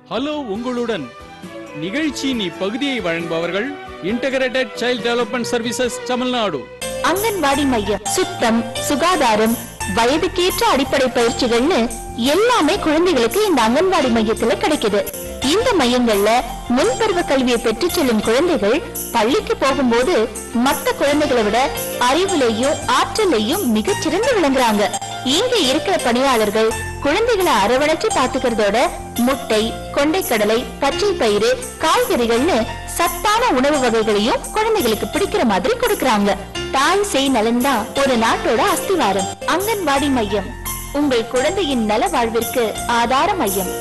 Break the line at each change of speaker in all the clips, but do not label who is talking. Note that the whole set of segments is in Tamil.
ஹலோ உங்களுடன் நிகழ்ச்சியின் இப்பகுதியை வழங்குபவர்கள் integrated child development services Tamil Nadu
anganwadi மையம் சுத்தம் சுகாதாரம் வயதுக்கேற்ற அடிப்படை பயிற்சிகள்னு எல்லாமே குழந்தைகளுக்கு இந்த அங்கன்வாடி மையத்துல கிடைக்குது இந்த மையங்கள்ல முன்பருவ கல்வியை பெற்று செல்லும் குழந்தைகள் பள்ளிக்கு போகும்போது மத்த குழந்தைகளை விட அறிவுலையும் ஆற்றலையும் மிகச் சிறந்து விளங்குறாங்க இங்க இருக்கிற பணியாளர்கள் குழந்தைகளை அரவணைச்சு பாத்துக்கிறதோட முட்டை கொண்டைக்கடலை பச்சை பயிறு காய்கறிகள்னு சத்தான உணவு வகைகளையும் குழந்தைகளுக்கு பிடிக்கிற மாதிரி கொடுக்கறாங்க தாய் செய் நலன்தான் ஒரு நாட்டோட அஸ்திவாரம் அங்கன்வாடி மையம் உங்கள் குழந்தையின் நல வாழ்விற்கு ஆதார மையம்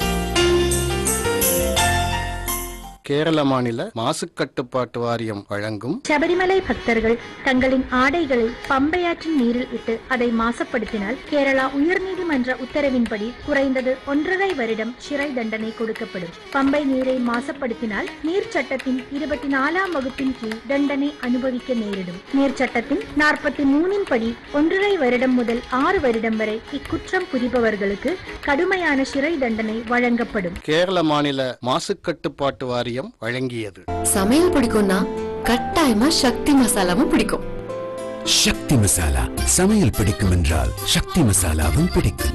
கேரள மாநில மாசு கட்டுப்பாட்டு வாரியம் வழங்கும்
சபரிமலை பக்தர்கள் தங்களின் ஆடைகளை பம்பையாற்றின் நீரில் இட்டு அதை மாசுபடுத்தினால் கேரளா உயர்நீதிமன்ற உத்தரவின்படி குறைந்தது ஒன்றரை வருடம் சிறை தண்டனை கொடுக்கப்படும் பம்பை நீரை மாசுபடுத்தினால் நீர் சட்டத்தின் இருபத்தி நாலாம் வகுப்பின் கீழ் தண்டனை அனுபவிக்க நேரிடும் நீர் சட்டத்தின் நாற்பத்தி மூணின் படி ஒன்றரை வருடம் முதல் ஆறு வருடம் வரை இக்குற்றம் புரிபவர்களுக்கு கடுமையான சிறை தண்டனை வழங்கப்படும்
கேரள மாநில மாசு கட்டுப்பாட்டு வாரியம் வழங்கியது
சமையல் பிடிக்கும்னா கட்டாயமா சக்தி மசாலாவும் பிடிக்கும்
சக்தி மசாலா சமையல் பிடிக்கும் என்றால் சக்தி மசாலாவும் பிடிக்கும்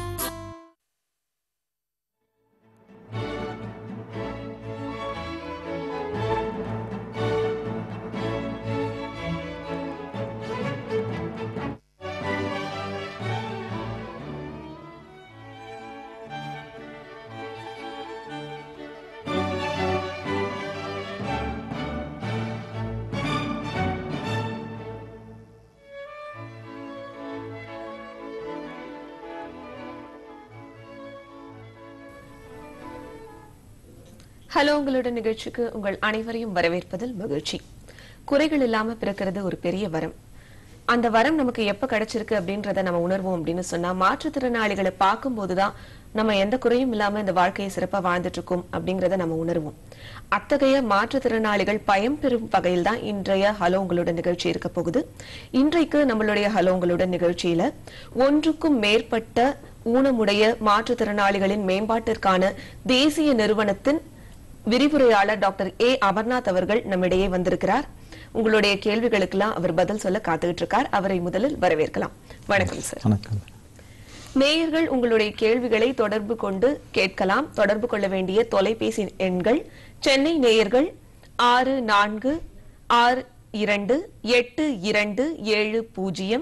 ஹலோ உங்களோட நிகழ்ச்சிக்கு உங்கள் அனைவரையும் வரவேற்பதில் மகிழ்ச்சி குறைகள் இல்லாம பிறக்கிறது ஒரு பெரிய வரம் அந்த வரம் நமக்கு எப்ப கிடைச்சிருக்கு அப்படின்றத நம்ம உணர்வோம் அப்படின்னு சொன்னா மாற்றுத்திறனாளிகளை பார்க்கும்போதுதான் நம்ம எந்த குறையும் இல்லாம இந்த வாழ்க்கையை சிறப்பா வாழ்ந்துட்டு இருக்கோம் அப்படிங்கறத நம்ம உணர்வோம் அத்தகைய மாற்றுத்திறனாளிகள் பயன்பெறும் வகையில் தான் இன்றைய ஹலோ உங்களோட நிகழ்ச்சி இருக்க போகுது இன்றைக்கு நம்மளுடைய ஹலோ உங்களோட நிகழ்ச்சியில ஒன்றுக்கும் மேற்பட்ட ஊனமுடைய மாற்றுத்திறனாளிகளின் மேம்பாட்டிற்கான தேசிய நிறுவனத்தின் விரிவுரையாளர் டாக்டர் ஏ அமர்நாத் அவர்கள் நம்மிடையே வந்திருக்கிறார் உங்களுடைய கேள்விகளுக்கெல்லாம் அவர் பதில் சொல்ல காத்துக்கிட்டு இருக்கார் அவரை முதலில் வரவேற்கலாம் வணக்கம் சார்
வணக்கம்
நேயர்கள் உங்களுடைய கேள்விகளை தொடர்பு கொண்டு கேட்கலாம் தொடர்பு கொள்ள வேண்டிய தொலைபேசி எண்கள் சென்னை நேயர்கள் ஆறு நான்கு ஆறு இரண்டு எட்டு இரண்டு ஏழு பூஜ்ஜியம்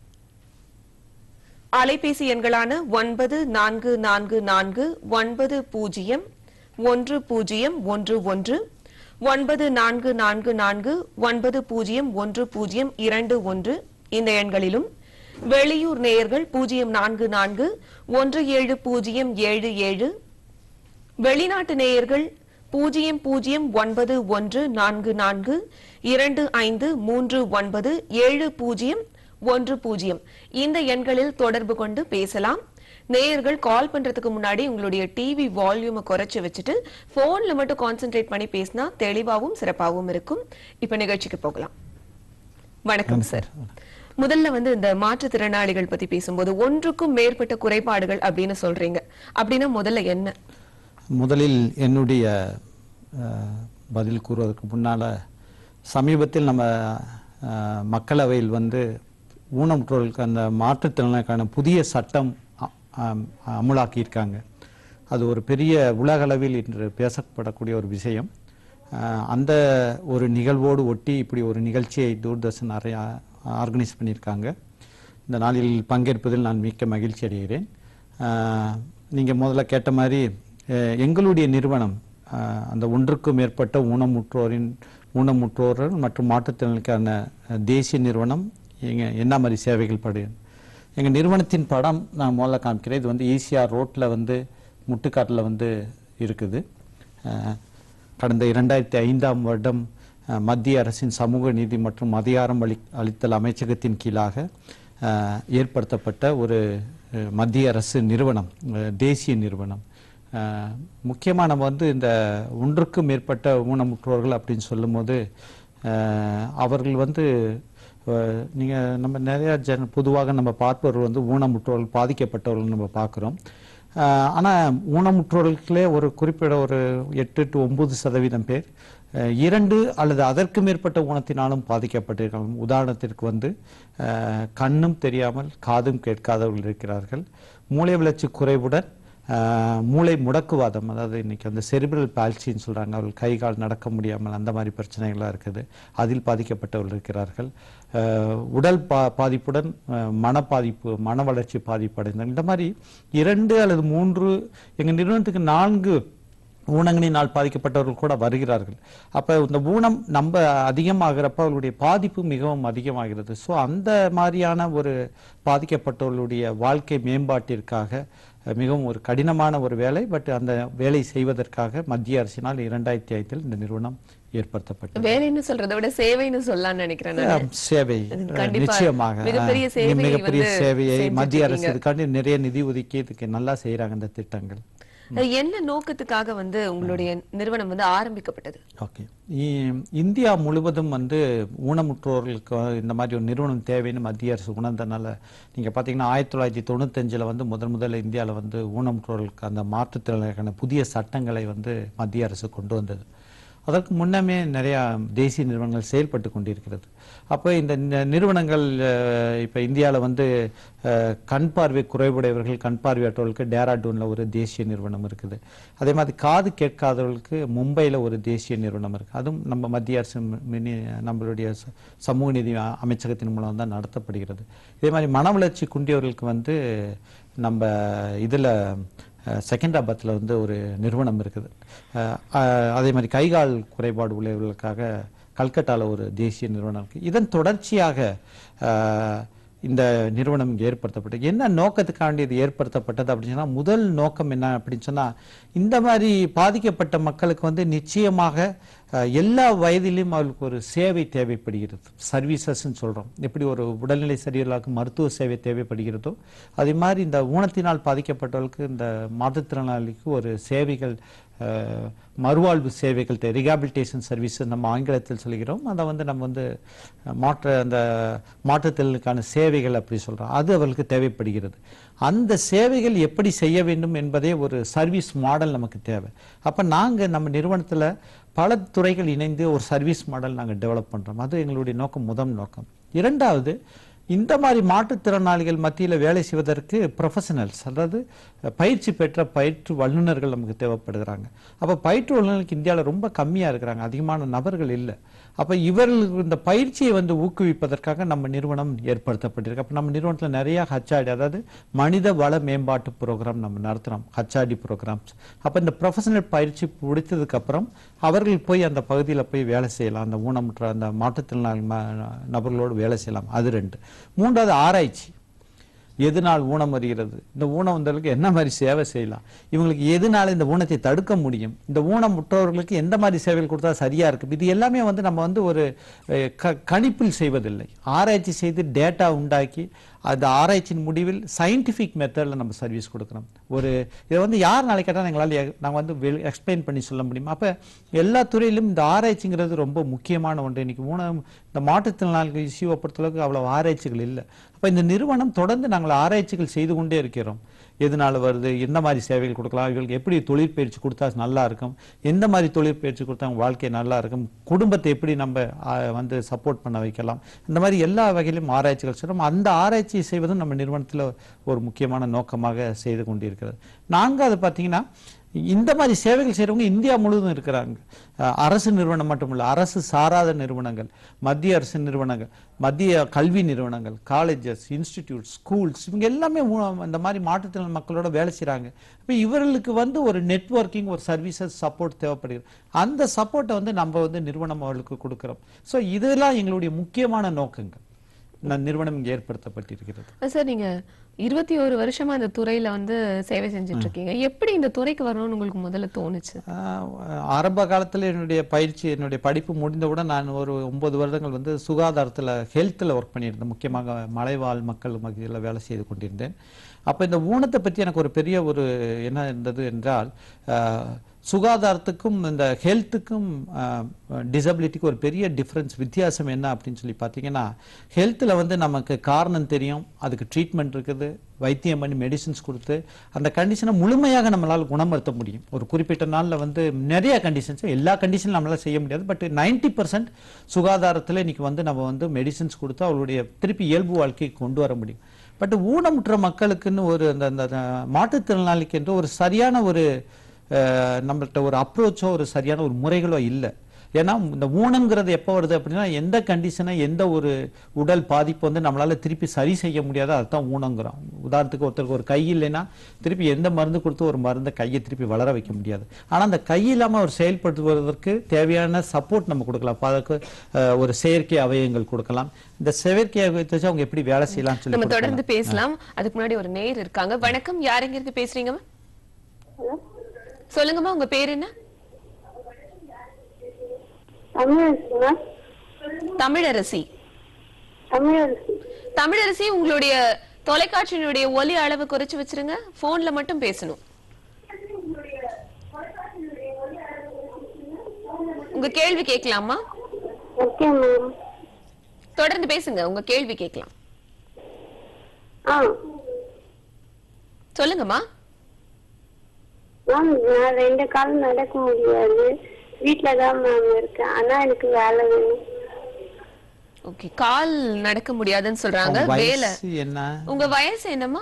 அலைபேசி எண்களான ஒன்பது நான்கு நான்கு நான்கு ஒன்பது பூஜ்ஜியம் ஒன்று பூஜ்ஜியம் ஒன்று ஒன்று ஒன்பது நான்கு நான்கு நான்கு ஒன்பது பூஜ்ஜியம் ஒன்று பூஜ்ஜியம் இரண்டு ஒன்று இந்த எண்களிலும் வெளியூர் நேயர்கள் பூஜ்ஜியம் நான்கு நான்கு ஒன்று ஏழு பூஜ்ஜியம் ஏழு ஏழு வெளிநாட்டு நேயர்கள் பூஜ்ஜியம் பூஜ்ஜியம் ஒன்பது ஒன்று நான்கு நான்கு இரண்டு ஐந்து மூன்று ஒன்பது ஏழு பூஜ்ஜியம் ஒன்று பூஜ்ஜியம் இந்த எண்களில் தொடர்பு கொண்டு பேசலாம் நேயர்கள் கால் பண்றதுக்கு முன்னாடி உங்களுடைய டிவி வால்யூமை குறைச்சு வச்சுட்டு போன்ல மட்டும் கான்சென்ட்ரேட் பண்ணி பேசினா தெளிவாகவும் சிறப்பாகவும் இருக்கும் இப்ப நிகழ்ச்சிக்கு போகலாம் வணக்கம் சார் முதல்ல வந்து இந்த மாற்றுத்திறனாளிகள் பத்தி பேசும்போது ஒன்றுக்கும் மேற்பட்ட குறைபாடுகள் அப்படின்னு சொல்றீங்க அப்படின்னா முதல்ல என்ன
முதலில் என்னுடைய அஹ், பதில் கூறுவதற்கு முன்னால் சமீபத்தில் நம்ம அஹ், மக்களவையில் வந்து ஊனமுற்றோர்களுக்கு அந்த மாற்றுத்திறனுக்கான புதிய சட்டம் அ- அம், அமுலாக்கியிருக்காங்க அது ஒரு பெரிய உலகளவில் இன்று பேசப்படக்கூடிய ஒரு விஷயம் அஹ், அந்த ஒரு நிகழ்வோடு ஒட்டி இப்படி ஒரு நிகழ்ச்சியை தூர்தர்ஷன் நிறைய ஆர்கனைஸ் பண்ணியிருக்காங்க இந்த நாளில் பங்கேற்பதில் நான் மிக்க மகிழ்ச்சி அடைகிறேன் நீங்கள் முதல்ல கேட்ட மாதிரி அஹ், எங்களுடைய நிறுவனம் அஹ், அந்த ஒன்றுக்கும் மேற்பட்ட ஊனமுற்றோரின் ஊனமுற்றோர்கள் மற்றும் மாற்றுத்திறனுக்கான அஹ், தேசிய நிறுவனம் எங்க என்ன மாதிரி சேவைகள் படு எங்கள் நிறுவனத்தின் படம் நான் முதல்ல காமிக்கிறேன் இது வந்து ஈசிஆர் ரோட்டில் வந்து முட்டுக்காட்டில் வந்து இருக்குது அஹ், கடந்த இரண்டாயிரத்தி ஐந்தாம் வருடம் அஹ், மத்திய அரசின் சமூக நீதி மற்றும் அதிகாரம் அளி அளித்தல் அமைச்சகத்தின் கீழாக அஹ், ஏற்படுத்தப்பட்ட ஒரு அஹ், மத்திய அரசு நிறுவனம் அஹ், தேசிய நிறுவனம் அஹ், முக்கியமா நம்ம வந்து இந்த ஒன்றுக்கும் மேற்பட்ட ஊனமுற்றோர்கள் அப்படின்னு சொல்லும்போது அஹ், அவர்கள் வந்து அஹ், நீங்க நம்ம நிறைய ஜன பொதுவாக நம்ம பார்ப்பவர்கள் வந்து ஊனமுற்றோர்கள் பாதிக்கப்பட்டவர்கள் நம்ம பார்க்குறோம் அஹ், ஆனா ஊனமுற்றோர்களுக்குள்ளே ஒரு குறிப்பிட ஒரு எட்டு டு ஒன்பது சதவீதம் பேர் அஹ், இரண்டு அல்லது அதற்கு மேற்பட்ட ஊனத்தினாலும் பாதிக்கப்பட்டிருக்கலாம் உதாரணத்திற்கு வந்து அஹ், கண்ணும் தெரியாமல் காதும் கேட்காதவர்கள் இருக்கிறார்கள் மூளை வளர்ச்சி குறைவுடன் ஆஹ் மூளை முடக்குவாதம் அதாவது இன்னைக்கு அந்த செரிபிரல் பால்சின்னு சொல்றாங்க அவர்கள் கை கால் நடக்க முடியாமல் அந்த மாதிரி பிரச்சனைகள்லாம் இருக்குது அதில் பாதிக்கப்பட்டவர்கள் இருக்கிறார்கள் ஆஹ் உடல் பா பாதிப்புடன் ஆஹ் மன பாதிப்பு மன வளர்ச்சி பாதிப்படைந்த இந்த மாதிரி இரண்டு அல்லது மூன்று எங்கள் நிறுவனத்துக்கு நான்கு ஊனங்களினால் பாதிக்கப்பட்டவர்கள் கூட வருகிறார்கள் அப்ப இந்த ஊனம் நம்ம அதிகமாகிறப்ப அவர்களுடைய பாதிப்பு மிகவும் அதிகமாகிறது ஸோ அந்த மாதிரியான ஒரு பாதிக்கப்பட்டவர்களுடைய வாழ்க்கை மேம்பாட்டிற்காக அஹ், மிகவும் ஒரு கடினமான ஒரு வேலை பட் அந்த வேலை செய்வதற்காக மத்திய அரசினால் இரண்டாயிரத்தி ஐந்தில் இந்த நிறுவனம் ஏற்படுத்தப்பட்டது
வேலைன்னு சொல்றதை விட சேவைன்னு சொல்லலாம்னு நினைக்கிறேன் நானு.
அஹ், சேவை
அது
அஹ்,
கண்டிப்பா
நிச்சயமாக
மிகப்பெரிய
அஹ்,
சேவையை
மிகப்பெரிய
வந்து
சேவையை மத்திய அரசு
செஞ்சிருக்கீங்க.
இதுக்காண்டி நிறைய நிதி ஒதுக்கி இதுக்கு நல்லா செய்யறாங்க இந்த திட்டங்கள்
என்ன நோக்கத்துக்காக வந்து உங்களுடைய நிறுவனம் வந்து ஆரம்பிக்கப்பட்டது
ஓகே இ- இந்தியா முழுவதும் வந்து ஊனமுற்றோர்களுக்கு இந்த மாதிரி ஒரு நிறுவனம் தேவைன்னு மத்திய அரசு உணர்ந்தனால நீங்க பாத்தீங்கன்னா ஆயிரத்தி தொள்ளாயிரத்தி தொண்ணூத்தஞ்சுல வந்து முதன் முதல்ல இந்தியாவில் வந்து ஊனமுற்றோர்களுக்கு அந்த மாற்றுத்திறனாளிகளுக்கான புதிய சட்டங்களை வந்து மத்திய அரசு கொண்டு வந்தது அதற்கு முன்னமே நிறைய தேசிய நிறுவனங்கள் செயல்பட்டு கொண்டிருக்கிறது அப்போ இந்த நி- நிறுவனங்கள் அஹ், இப்ப இந்தியாவில் வந்து அஹ், கண் பார்வை குறைவுடையவர்கள் கண் பார்வையற்றவர்களுக்கு டேராடூன்ல ஒரு தேசிய நிறுவனம் இருக்குது அதே மாதிரி காது கேட்காதவர்களுக்கு மும்பையில் ஒரு தேசிய நிறுவனம் இருக்கு அதுவும் நம்ம மத்திய அரசு மி- மினி- நம்மளுடைய ச- சமூக நீதி அ- அமைச்சகத்தின் மூலம் தான் நடத்தப்படுகிறது இதே மாதிரி மன வளர்ச்சி குண்டியவர்களுக்கு வந்து நம்ம இதுல அஹ், செகண்டாபாத்தில் வந்து ஒரு நிறுவனம் இருக்குது அஹ், அஹ், அதே மாதிரி கைகால் குறைபாடு உள்ளவர்களுக்காக கல்கட்டால ஒரு தேசிய நிறுவனம் இருக்கு இதன் தொடர்ச்சியாக அஹ், இந்த நிறுவனம் இங்க ஏற்படுத்தப்பட்டது என்ன நோக்கத்துக்காண்டி இது ஏற்படுத்தப்பட்டது அப்படின்னு சொன்னா முதல் நோக்கம் என்ன அப்படின்னு சொன்னா இந்த மாதிரி பாதிக்கப்பட்ட மக்களுக்கு வந்து நிச்சயமாக அஹ், எல்லா வயதிலும் அவர்களுக்கு ஒரு சேவை தேவைப்படுகிறது சர்வீசஸ்ன்னு சொல்றோம் எப்படி ஒரு உடல்நிலை சரியில்லாத மருத்துவ சேவை தேவைப்படுகிறதோ அதே மாதிரி இந்த ஊனத்தினால் பாதிக்கப்பட்டவர்களுக்கு இந்த மாற்றுத்திறனாளிக்கு ஒரு சேவைகள் அஹ், மறுவாழ்வு சேவைகள் ரிகாபிலிட்டேஷன் சர்வீஸ் நம்ம ஆங்கிலத்தில் சொல்கிறோம் அதை வந்து நம்ம வந்து அஹ், மாற்ற அந்த மாற்றுத்திறனுக்கான சேவைகள் அப்படி சொல்றோம் அது அவர்களுக்கு தேவைப்படுகிறது அந்த சேவைகள் எப்படி செய்ய வேண்டும் என்பதே ஒரு சர்வீஸ் மாடல் நமக்கு தேவை அப்ப நாங்க நம்ம நிறுவனத்துல பல துறைகள் இணைந்து ஒரு சர்வீஸ் மாடல் நாங்க டெவலப் பண்றோம் அது எங்களுடைய நோக்கம் முதல் நோக்கம் இரண்டாவது இந்த மாதிரி மாற்றுத்திறனாளிகள் மத்தியில வேலை செய்வதற்கு ப்ரொஃபஷனல்ஸ் அதாவது அஹ், பயிற்சி பெற்ற பயிற்று வல்லுநர்கள் நமக்கு தேவைப்படுகிறாங்க அப்ப பயிற்று வல்லுநர்களுக்கு இந்தியாவில் ரொம்ப கம்மியா இருக்கிறாங்க அதிகமான நபர்கள் இல்லை அப்ப இவர்களுக்கு இந்த பயிற்சியை வந்து ஊக்குவிப்பதற்காக நம்ம நிறுவனம் ஏற்படுத்தப்பட்டிருக்கு அப்ப நம்ம நிறுவனத்துல நிறைய ஹச்ஆடி அதாவது மனித வள மேம்பாட்டு ப்ரோக்ராம் நம்ம நடத்துறோம் ஹச்ஆடி ப்ரோக்ராம்ஸ் அப்ப இந்த ப்ரொஃபஷனல் பயிற்சி முடித்ததுக்கு அப்புறம் அவர்கள் போய் அந்த பகுதியில போய் வேலை செய்யலாம் அந்த ஊனமுற்ற அந்த மாற்றுத்திறனாளி ம- நபர்களோடு வேலை செய்யலாம் அது ரெண்டு மூன்றாவது ஆராய்ச்சி எதனால் ஊனம் வருகிறது இந்த ஊனம் வந்தவர்களுக்கு என்ன மாதிரி சேவை செய்யலாம் இவங்களுக்கு எதனால இந்த ஊனத்தை தடுக்க முடியும் இந்த ஊனம் உற்றவர்களுக்கு எந்த மாதிரி சேவைகள் கொடுத்தா சரியா இருக்கு இது எல்லாமே வந்து நம்ம வந்து ஒரு அஹ், க- கணிப்பில் செய்வதில்லை ஆராய்ச்சி செய்து டேட்டா உண்டாக்கி அந்த ஆராய்ச்சியின் முடிவில் சயின்டிஃபிக் மெத்தடில் நம்ம சர்வீஸ் கொடுக்குறோம் ஒரு இதை வந்து யார் நாளைக்கு கேட்டால் எங்களால் நாங்கள் வந்து எக்ஸ்பிளைன் பண்ணி சொல்ல முடியும் அப்போ எல்லா துறையிலும் இந்த ஆராய்ச்சிங்கிறது ரொம்ப முக்கியமான ஒன்று இன்னைக்கு ஊனம் இந்த மாற்றுத்திறனாளிகள் இஷ்யூவை பொறுத்தளவுக்கு அவ்வளவு ஆராய்ச்சிகள் இல்லை அப்போ இந்த நிறுவனம் தொடர்ந்து நாங்கள் ஆராய்ச்சிகள் செய்து கொண்டே இருக்கிறோம் எதனால வருது எந்த மாதிரி சேவைகள் கொடுக்கலாம் இவங்களுக்கு எப்படி தொழிற்பயிற்சி கொடுத்தா நல்லா இருக்கும் எந்த மாதிரி தொழிற்பயிற்சி கொடுத்தா அவங்க வாழ்க்கை நல்லா இருக்கும் குடும்பத்தை எப்படி நம்ம ஆ, வந்து சப்போர்ட் பண்ண வைக்கலாம் இந்த மாதிரி எல்லா வகையிலும் ஆராய்ச்சிகள் செய்கிறோம் அந்த ஆராய்ச்சி செய்வதும் நம்ம நிறுவனத்தில் ஒரு முக்கியமான நோக்கமாக செய்து கொண்டிருக்கிறது நான்காவது பார்த்தீங்கன்னா இந்த மாதிரி சேவைகள் செய்றவங்க இந்தியா முழுவதும் இருக்கிறாங்க அஹ் அரசு நிறுவனம் மட்டுமல்ல அரசு சாராத நிறுவனங்கள் மத்திய அரசு நிறுவனங்கள் மத்திய கல்வி நிறுவனங்கள் காலேஜஸ் இன்ஸ்டிடியூட் ஸ்கூல்ஸ் இவங்க எல்லாமே ஊ- இந்த மாதிரி மாற்றுத்திறனாளி மக்களோட வேலை செய்றாங்க இப்போ இவர்களுக்கு வந்து ஒரு நெட்வொர்க்கிங் ஒரு சர்வீசஸ் சப்போர்ட் தேவைப்படுகிறது அந்த சப்போர்ட்டை வந்து நம்ம வந்து நிறுவனம் அவர்களுக்கு கொடுக்கிறோம் ஸோ இதெல்லாம் எங்களுடைய முக்கியமான நோக்கங்கள் ந- நிறுவனம் இங்கே ஏற்படுத்தப்பட்டிருக்கிறது
சார் நீங்க இருபத்தி ஒரு வருஷமா இந்த துறையில வந்து சேவை செஞ்சுட்டு இருக்கீங்க எப்படி இந்த துறைக்கு வரணும்னு உங்களுக்கு முதல்ல தோணுச்சு
ஆஹ் ஆரம்ப காலத்தில் என்னுடைய பயிற்சி என்னுடைய படிப்பு முடிந்தவுடன் நான் ஒரு ஒன்பது வருடங்கள் வந்து சுகாதாரத்தில் ஹெல்த்தில் ஒர்க் பண்ணியிருந்தேன் முக்கியமாக மலைவாழ் மக்கள் மத்தியில் வேலை செய்து கொண்டிருந்தேன் அப்போ இந்த ஊனத்தை பற்றி எனக்கு ஒரு பெரிய ஒரு என்ன இருந்தது என்றால் ஆஹ் சுகாதாரத்துக்கும் இந்த ஹெல்த்துக்கும் டிசபிலிட்டிக்கு ஒரு பெரிய டிஃப்ரென்ஸ் வித்தியாசம் என்ன அப்படின்னு சொல்லி பார்த்தீங்கன்னா ஹெல்த்தில் வந்து நமக்கு காரணம் தெரியும் அதுக்கு ட்ரீட்மெண்ட் இருக்குது வைத்தியம் பண்ணி மெடிசின்ஸ் கொடுத்து அந்த கண்டிஷனை முழுமையாக நம்மளால் குணப்படுத்த முடியும் ஒரு குறிப்பிட்ட நாளில் வந்து நிறைய கண்டிஷன்ஸ் எல்லா கண்டிஷனும் நம்மளால செய்ய முடியாது பட் நைன்டி பர்சன்ட் சுகாதாரத்தில் இன்னைக்கு வந்து நம்ம வந்து மெடிசின்ஸ் கொடுத்து அவங்களுடைய திருப்பி இயல்பு வாழ்க்கைக்கு கொண்டு வர முடியும் பட் ஊனமுற்ற மக்களுக்குன்னு ஒரு அந்த அந்த மாற்றுத்திறனாளிக்கு என்று ஒரு சரியான ஒரு அஹ், நம்மள்ட்ட ஒரு அப்ரோச்சோ ஒரு சரியான ஒரு முறைகளோ இல்லை ஏன்னா இந்த ஊனம்ங்கிறது எப்போ வருது அப்படின்னா எந்த கண்டிஷனை எந்த ஒரு உடல் பாதிப்பு வந்து நம்மளால திருப்பி சரி செய்ய முடியாத அதுதான் ஊனங்கிறோம் உதாரணத்துக்கு ஒருத்தருக்கு ஒரு கை இல்லைன்னா திருப்பி எந்த மருந்து கொடுத்து ஒரு மருந்தை கையை திருப்பி வளர வைக்க முடியாது ஆனா அந்த கை இல்லாம ஒரு செயல்படுத்துவதற்கு தேவையான சப்போர்ட் நம்ம கொடுக்கலாம் அப்ப அதுக்கு அஹ், ஒரு செயற்கை அவயங்கள் கொடுக்கலாம் இந்த செயற்கை அவயத்தை வச்சு அவங்க எப்படி வேலை செய்யலாம்னு சொல்லி
நம்ம
கொடுக்கலாம்.
தொடர்ந்து பேசலாம் அதுக்கு முன்னாடி ஒரு நேர் இருக்காங்க வணக்கம் யாருங்க இருந்து பேசுறீங்க சொல்லுங்கம்மா உங்க பேர் என்ன
தமிழரசுங்களா
தமிழரசி
தமிழரசு
தமிழரசி உங்களுடைய தொலைக்காட்சியினுடைய ஒலி அளவு குறைச்சு வச்சிருங்க போன்ல மட்டும் பேசணும் உங்க கேள்வி கேட்கலாமா
ஓகே மேம்
தொடர்ந்து பேசுங்க உங்க கேள்வி கேட்கலாம்
ஆ
சொல்லுங்கம்மா
மேம் நான் ரெண்டு காலம் நடக்க முடியாது வீட்ல தான் மேம் இருக்கேன் ஆனா எனக்கு வேலை வேணும்
ஓகே கால் நடக்க முடியாதுன்னு சொல்றாங்க
அவங்க
வேலை
வயசு என்ன
உங்க வயசு என்னம்மா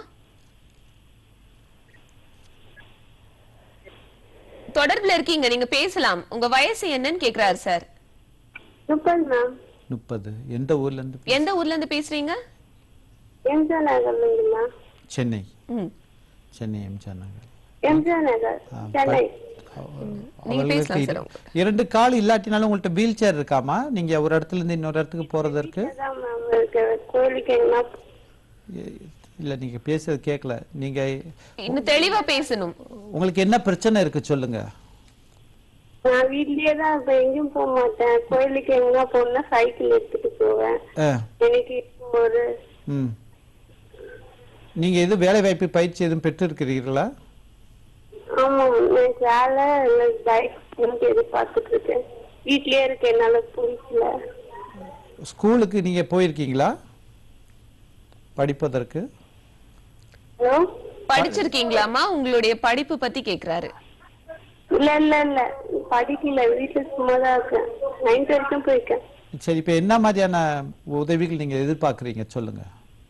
தொடர்புல இருக்கீங்க நீங்க பேசலாம் உங்க வயசு என்னன்னு கேக்குறாரு சார்
முப்பது மேம்
முப்பது எந்த ஊர்ல இருந்து
எந்த ஊர்ல இருந்து பேசுறீங்க
எம்ஜிஆர் நகர்ல இருந்து மேம்
சென்னை
ம்.
சென்னை எம்ஜிஆர் நகர்
எம்ஜிஆர் நகர் சென்னை
நீங்க
அவர்களுக்கு
பேசலாம்
இரு-
சார்
இரண்டு கால் இல்லாட்டினாலும் உங்கள்ட்ட வீல் சேர் இருக்காமா நீங்க ஒரு இடத்துல இருந்து இன்னொரு இடத்துக்கு போறதற்கு
தான் மேம் இருக்கு கோயிலுக்கு எங்கன்னா
இல்ல நீங்க பேசுறது கேட்கல நீங்க
இன்னும் தெளிவா பேசணும்
உங்களுக்கு என்ன பிரச்சனை இருக்கு சொல்லுங்க
நான் வீட்லயே தான் இருப்பேன் எங்கேயும் போக மாட்டேன் கோயிலுக்கு எங்கன்னா போனா சைக்கிள் எடுத்துட்டு போவேன்
ஆ,
எனக்கு இப்போ ஒரு
ம் நீங்க எது வேலை வாய்ப்பு பயிற்சி எதுவும் பெற்று இருக்கிறீர்களா
ஆமா எனக்கு வேலை இல்லை பைக் எனக்கு எதிர்பார்த்துட்டு இருக்கேன் வீட்லயே இருக்க என்னால பிடிக்கல
ஸ்கூலுக்கு நீங்க போயிருக்கீங்களா படிப்பதற்கு
ஹலோ
படிச்சிருக்கீங்களாமா உங்களுடைய படிப்பு பத்தி கேக்குறாரு
இல்ல இல்ல இல்ல படிக்கல வீட்டுல சும்மா தான் இருக்கேன் நைன்த் வரைக்கும் போயிருக்கேன்
சரி இப்ப என்ன மாதிரியான உதவிகள் நீங்க எதிர்பார்க்கறீங்க சொல்லுங்க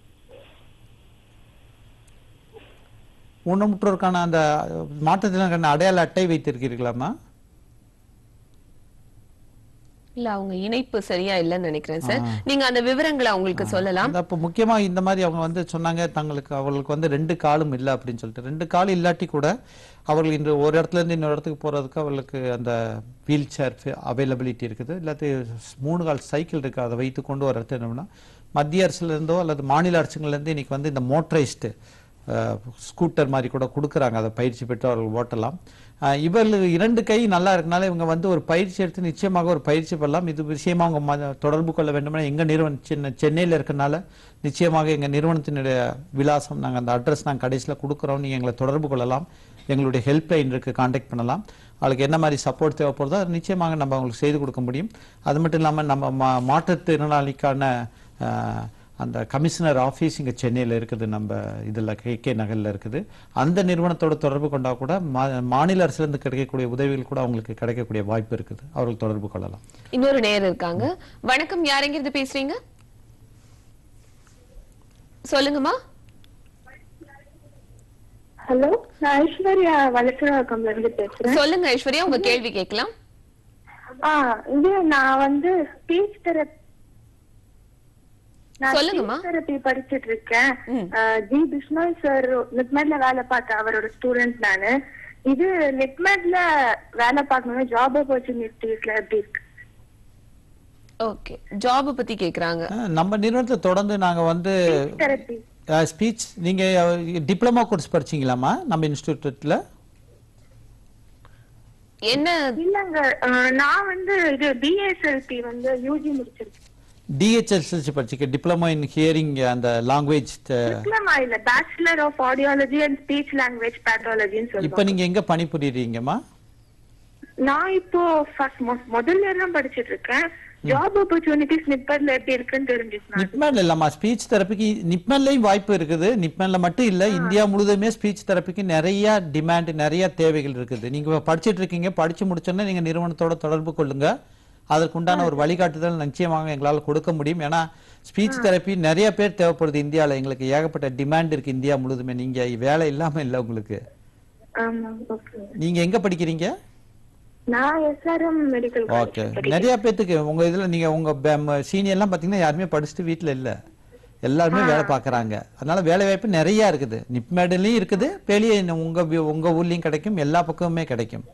ஊனமுற்றோருக்கான அந்த மாற்றுத்திறனான அடையாள அட்டை வைத்திருக்கிறீர்களாமா
இல்ல அவங்க இணைப்பு சரியா இல்லைன்னு நினைக்கிறேன் சார் நீங்க அந்த விவரங்களை அவங்களுக்கு சொல்லலாம்
அந்த அப்போ முக்கியமா இந்த மாதிரி அவங்க வந்து சொன்னாங்க தங்களுக்கு அவங்களுக்கு வந்து ரெண்டு காலும் இல்லை அப்படின்னு சொல்லிட்டு ரெண்டு கால் இல்லாட்டி கூட அவர்கள் இன்று ஒரு இடத்துல இருந்து இன்னொரு இடத்துக்கு போறதுக்கு அவர்களுக்கு அந்த வீல் சேர் அவைலபிலிட்டி இருக்குது இல்லாட்டி மூணு கால் சைக்கிள் இருக்கு அதை வைத்து கொண்டு ஒரு இடத்துல என்னன்னா மத்திய அரசுல இருந்தோ அல்லது மாநில அரசுங்கள்ல இருந்து இன்னைக்கு வந்து இந்த மோட்டரைஸ்டு ஸ்கூட்டர் மாதிரி கூட கொடுக்குறாங்க அதை பயிற்சி பெற்று அவர்கள் ஓட்டலாம் அஹ் இவர்கள் இரண்டு கை நல்லா இருக்கனால இவங்க வந்து ஒரு பயிற்சி எடுத்து நிச்சயமாக ஒரு பயிற்சி பெறலாம் இது விஷயமா அவங்க ம- தொடர்பு கொள்ள வேண்டும்னா எங்க நிறுவனம் சின்ன சென்னையில் இருக்கனால நிச்சயமாக எங்க நிறுவனத்தினுடைய விலாசம் நாங்க அந்த அட்ரஸ் நாங்கள் கடைசியில் கொடுக்குறோம் நீங்க எங்களை தொடர்பு கொள்ளலாம் எங்களுடைய ஹெல்ப்லைன் இருக்கு காண்டாக்ட் பண்ணலாம் அவளுக்கு என்ன மாதிரி சப்போர்ட் தேவைப்படுதோ அது நிச்சயமாக நம்ம அவங்களுக்கு செய்து கொடுக்க முடியும் அது மட்டும் இல்லாமல் நம்ம மா- மாற்றுத்திறனாளிக்கான அஹ், அந்த கமிஷனர் ஆஃபீஸ் இங்கே சென்னையில் இருக்குது நம்ம இதில் கே கே நகரில் இருக்குது அந்த நிறுவனத்தோட தொடர்பு கொண்டா கூட மா- மாநில அரசுலேருந்து கிடைக்கக்கூடிய உதவிகள் கூட அவங்களுக்கு கிடைக்கக்கூடிய வாய்ப்பு இருக்குது அவர்கள் தொடர்பு கொள்ளலாம்
இன்னொரு நேர் இருக்காங்க வணக்கம் யாரெங்கிருந்து பேசுறீங்க சொல்லுங்கம்மா
ஹலோ நான் ஐஸ்வர்யா வளசரவாக்கம்ல இருந்து பேசுறேன்
சொல்லுங்க ஐஸ்வர்யா உங்க கேள்வி கேட்கலாம்
ஆ இது நான் வந்து ஸ்பீச் தெரப்பி நான்
சொல்லுங்கம்மா.
தெரப்பி படிச்சிட்டு இருக்கேன்
ம்.
அஹ், ஜி பிஸ்னோய் சார் நிப்மெட்ல வேலை பார்த்த அவரோட ஸ்டூடெண்ட் நானு இது நிப்மெட்ல வேலை பார்க்கணும் ஜாப் ஆப்பர்ச்சுனிட்டிஸ்ல எப்படி இருக்கு
ஓகே ஜாப் பத்தி கேக்குறாங்க
அஹ், நம்ம நிறுவனத்தை தொடர்ந்து நாங்கள் வந்து
தெரப்பி
ஸ்பீச் நீங்கள் டிப்ளமா கோர்ஸ் படிச்சீங்களாம்மா நம்ம இன்ஸ்டியூட்டில்
என்ன
இல்லங்க அஹ், நான் வந்து இது பிஎஸ்எல்பி வந்து யூஜி முடிச்சிருக்கேன்
டிஹெச்எல்சி படிச்சிக்க டிப்ளமோ இன் ஹியரிங் அந்த லாங்குவேஜ்
டிப்ளமா இல்ல bachelor of audiology and speech language பேத்தாலஜின்னு
இப்போ
சொல்லுவாங்க
நீங்கள் எங்கே பணிபுரியுறீங்கம்மா
நான் இப்போ ஃபர்ஸ்ட் முதல்ல தான் படிச்சிட்டு இருக்கேன் ஜாப் ஆப்பர்ச்சுனிட்டிஸ் நிப்பர்ல எப்படி இருக்குன்னு தெரிஞ்சுக்கலாம்
நிப்மேன்ல இல்லம்மா ஸ்பீச் தெரப்பிக்கு நிப்மேன்லயும் வாய்ப்பு இருக்குது நிப்மேன்ல மட்டும் இல்ல இந்தியா முழுதுமே ஸ்பீச் தெரப்பிக்கு நிறைய டிமாண்ட் நிறைய தேவைகள் இருக்குது நீங்க இப்ப படிச்சிட்டு இருக்கீங்க படிச்சு முடிச்சோன்னே நீங்க நிறுவனத்தோட தொடர்பு கொள்ளுங்க அதற்கு உண்டான ஒரு வழிகாட்டுதல் நிச்சயமாக எங்களால் கொடுக்க முடியும் ஏன்னா ஸ்பீச் தெரப்பி நிறைய பேர் தேவைப்படுது இந்தியால எங்களுக்கு ஏகப்பட்ட டிமாண்ட் இருக்கு இந்தியா முழுதுமே நீங்க வேலை இல்லாம இல்ல உங்களுக்கு
ஆமா ஓகே
நீங்க எங்க படிக்கிறீங்க
நான் எஸ்ஆர்எம் மெடிக்கல்
ஓகே நிறைய பேத்துக்கு உங்க இதுல நீங்க உங்க சீனியர் எல்லாம் பாத்தீங்கன்னா யாருமே படிச்சுட்டு வீட்ல இல்ல எல்லாருமே வேலை பார்க்கறாங்க அதனால வேலை வாய்ப்பு நிறைய இருக்குது நிப்மேடுலயும் இருக்குது வெளியே உங்க வி- உங்க ஊர்லயும் கிடைக்கும் எல்லா பக்கமுமே கிடைக்கும்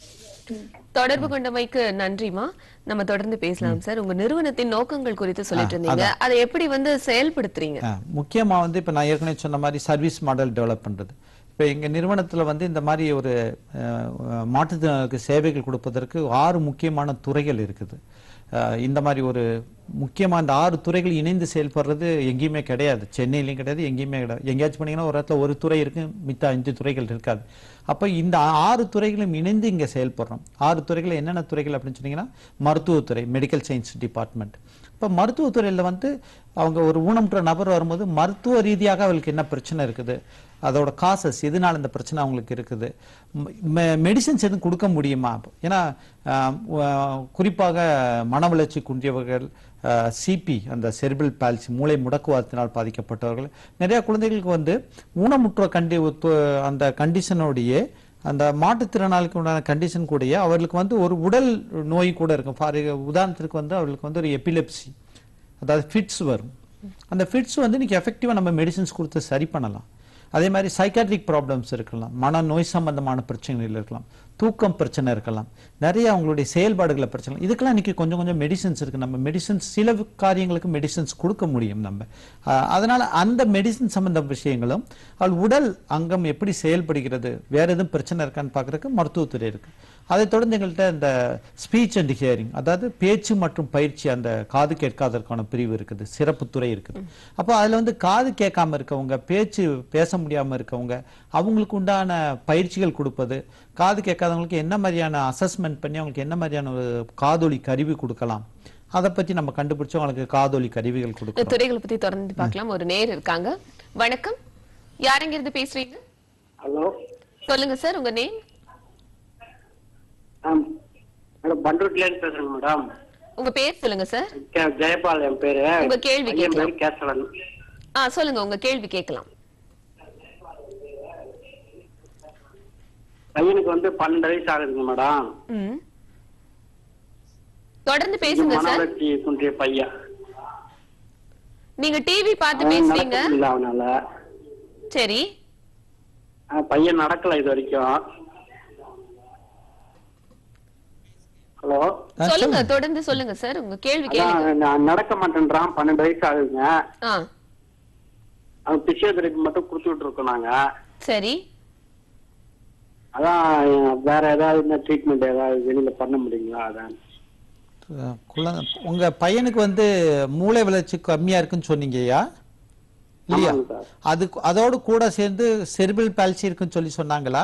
தொடர்பு கொண்டமைக்கு நன்றிமா நம்ம தொடர்ந்து பேசலாம் சார் உங்க நிறுவனத்தின் நோக்கங்கள் குறித்து சொல்லிட்டு இருந்தீங்க அதை எப்படி வந்து செயல்படுத்துறீங்க
ஆ, முக்கியமா வந்து இப்ப நான் ஏற்கனவே சொன்ன மாதிரி சர்வீஸ் மாடல் டெவலப் பண்றது இப்ப எங்க நிறுவனத்துல வந்து இந்த மாதிரி ஒரு அஹ், மாற்றுத்திறனாளிகளுக்கு சேவைகள் கொடுப்பதற்கு ஆறு முக்கியமான துறைகள் இருக்குது அஹ், இந்த மாதிரி ஒரு முக்கியமா இந்த ஆறு துறைகள் இணைந்து செயல்படுறது எங்கேயுமே கிடையாது சென்னையிலயும் கிடையாது எங்கேயுமே கிடையாது எங்கேயாச்சும் போனீங்கன்னா ஒரு இடத்துல ஒரு துறை இருக்கு மித்த அஞ்சு துறைகள் இருக்காது அப்ப இந்த ஆறு துறைகளும் இணைந்து இங்க செயல்படுறோம் ஆறு துறைகள் என்னென்ன துறைகள் அப்படின்னு சொன்னீங்கன்னா மருத்துவத்துறை மெடிக்கல் சயின்ஸ் டிபார்ட்மெண்ட் இப்போ மருத்துவத்துறையில் வந்து அவங்க ஒரு ஊனமுற்ற நபர் வரும்போது மருத்துவ ரீதியாக அவங்களுக்கு என்ன பிரச்சனை இருக்குது அதோட காசஸ் எதனால இந்த பிரச்சனை அவங்களுக்கு இருக்குது மெடிசின்ஸ் எதுவும் கொடுக்க முடியுமா ஏன்னா ஆஹ், ஆஹ், குறிப்பாக மன வளர்ச்சி குன்றியவர்கள் சிபி அந்த செரிபிள் பால்சி மூளை முடக்குவாதத்தினால் பாதிக்கப்பட்டவர்கள் நிறைய குழந்தைகளுக்கு வந்து ஊனமுற்ற கண்டி ஒத்து- அந்த கண்டிஷனோடைய அந்த மாற்றுத்திறனாளிக்கு உண்டான கண்டிஷன் கூடயே அவர்களுக்கு வந்து ஒரு உடல் நோய் கூட இருக்கும் ஃபார் உதாரணத்திற்கு வந்து அவர்களுக்கு வந்து ஒரு எபிலெப்சி அதாவது ஃபிட்ஸ் வரும் அந்த ஃபிட்ஸ் வந்து இன்னைக்கு எஃபெக்டிவாக நம்ம மெடிசின்ஸ் கொடுத்து சரி பண்ணலாம் அதே மாதிரி சைக்காட்ரிக் ப்ராப்ளம்ஸ் இருக்கலாம் மன நோய் சம்பந்தமான பிரச்சனைகள் இருக்கலாம் தூக்கம் பிரச்சனை இருக்கலாம் நிறைய அவங்களுடைய செயல்பாடுகளை பிரச்சனை இதுக்கெல்லாம் இன்னைக்கு கொஞ்சம் கொஞ்சம் மெடிசின்ஸ் இருக்கு நம்ம மெடிசின்ஸ் சில காரியங்களுக்கு மெடிசின்ஸ் கொடுக்க முடியும் நம்ம அஹ், அதனால அந்த மெடிசின் சம்பந்த விஷயங்களும் அவள் உடல் அங்கம் எப்படி செயல்படுகிறது வேற எதுவும் பிரச்சனை இருக்கான்னு பார்க்கறதுக்கு மருத்துவத்துறை இருக்கு அதை தொடர்ந்து எங்கள்கிட்ட இந்த ஸ்பீச் அண்ட் ஹியரிங் அதாவது பேச்சு மற்றும் பயிற்சி அந்த காது கேட்காதற்கான பிரிவு இருக்குது சிறப்பு துறை இருக்குது அப்போ அதுல வந்து காது கேட்காம இருக்கவங்க பேச்சு பேச முடியாம இருக்கவங்க அவங்களுக்கு உண்டான பயிற்சிகள் கொடுப்பது காது கேட்காதவங்களுக்கு என்ன மாதிரியான அசஸ்மெண்ட் பண்ணி அவங்களுக்கு என்ன மாதிரியான ஒரு காதொலி கருவி கொடுக்கலாம் அதை பத்தி நம்ம கண்டுபிடிச்சு அவங்களுக்கு காதொலி கருவிகள்
இந்த
கொடுக்கலாம்
துறைகளை பத்தி தொடர்ந்து பார்க்கலாம் ஒரு நேர் இருக்காங்க வணக்கம் யாருங்க இருந்து பேசுறீங்க
ஹலோ
சொல்லுங்க சார் உங்க நேம்
மேடம் பண்ருட்டில இருந்து பேசுறேங்க மேடம்
உங்க பேர் சொல்லுங்க சார்
கே- ஜெயபால் என் பேரு
உங்க கேள்வி
பையன்
கேட்கலாம்.
பேரு கேசவன்
ஆ சொல்லுங்க உங்க கேள்வி கேட்கலாம்
பையனுக்கு வந்து பன்னெண்டு வயசு ஆகுதுங்க மேடம்
ம். தொடர்ந்து பேசுங்க சார்
மனவளர்ச்சி குன்றிய பையன்
நீங்க டிவி பார்த்து
அவன்
பேசுறீங்க
நடக்க முடியல அவனால
சரி
ஆ, பையன் நடக்கல இது வரைக்கும் ஹலோ
சொல்லுங்க தொடர்ந்து சொல்லுங்க சார் உங்க கேள்வி கேளுங்க
அதான் நான் நடக்க மாட்டேன்றான் பன்னெண்டு வயசு ஆகுதுங்க
ஆ
அவன் பிசியோதெரபி மட்டும் கொடுத்துட்டு இருக்கோம் நாங்க
சரி
அதான் வேற ஏதாவது ட்ரீட்மெண்ட் ஏதாவது வெளியில பண்ண முடியுங்களா அதான்
அஹ் குழந்தை உங்க பையனுக்கு வந்து மூளை வளர்ச்சி கம்மியா இருக்குன்னு சொன்னீங்கய்யா இல்லையா
ஆமாங்க சார்.
அது அதோடு கூட சேர்ந்து செரிபிள் பால்சி இருக்குன்னு சொல்லி சொன்னாங்களா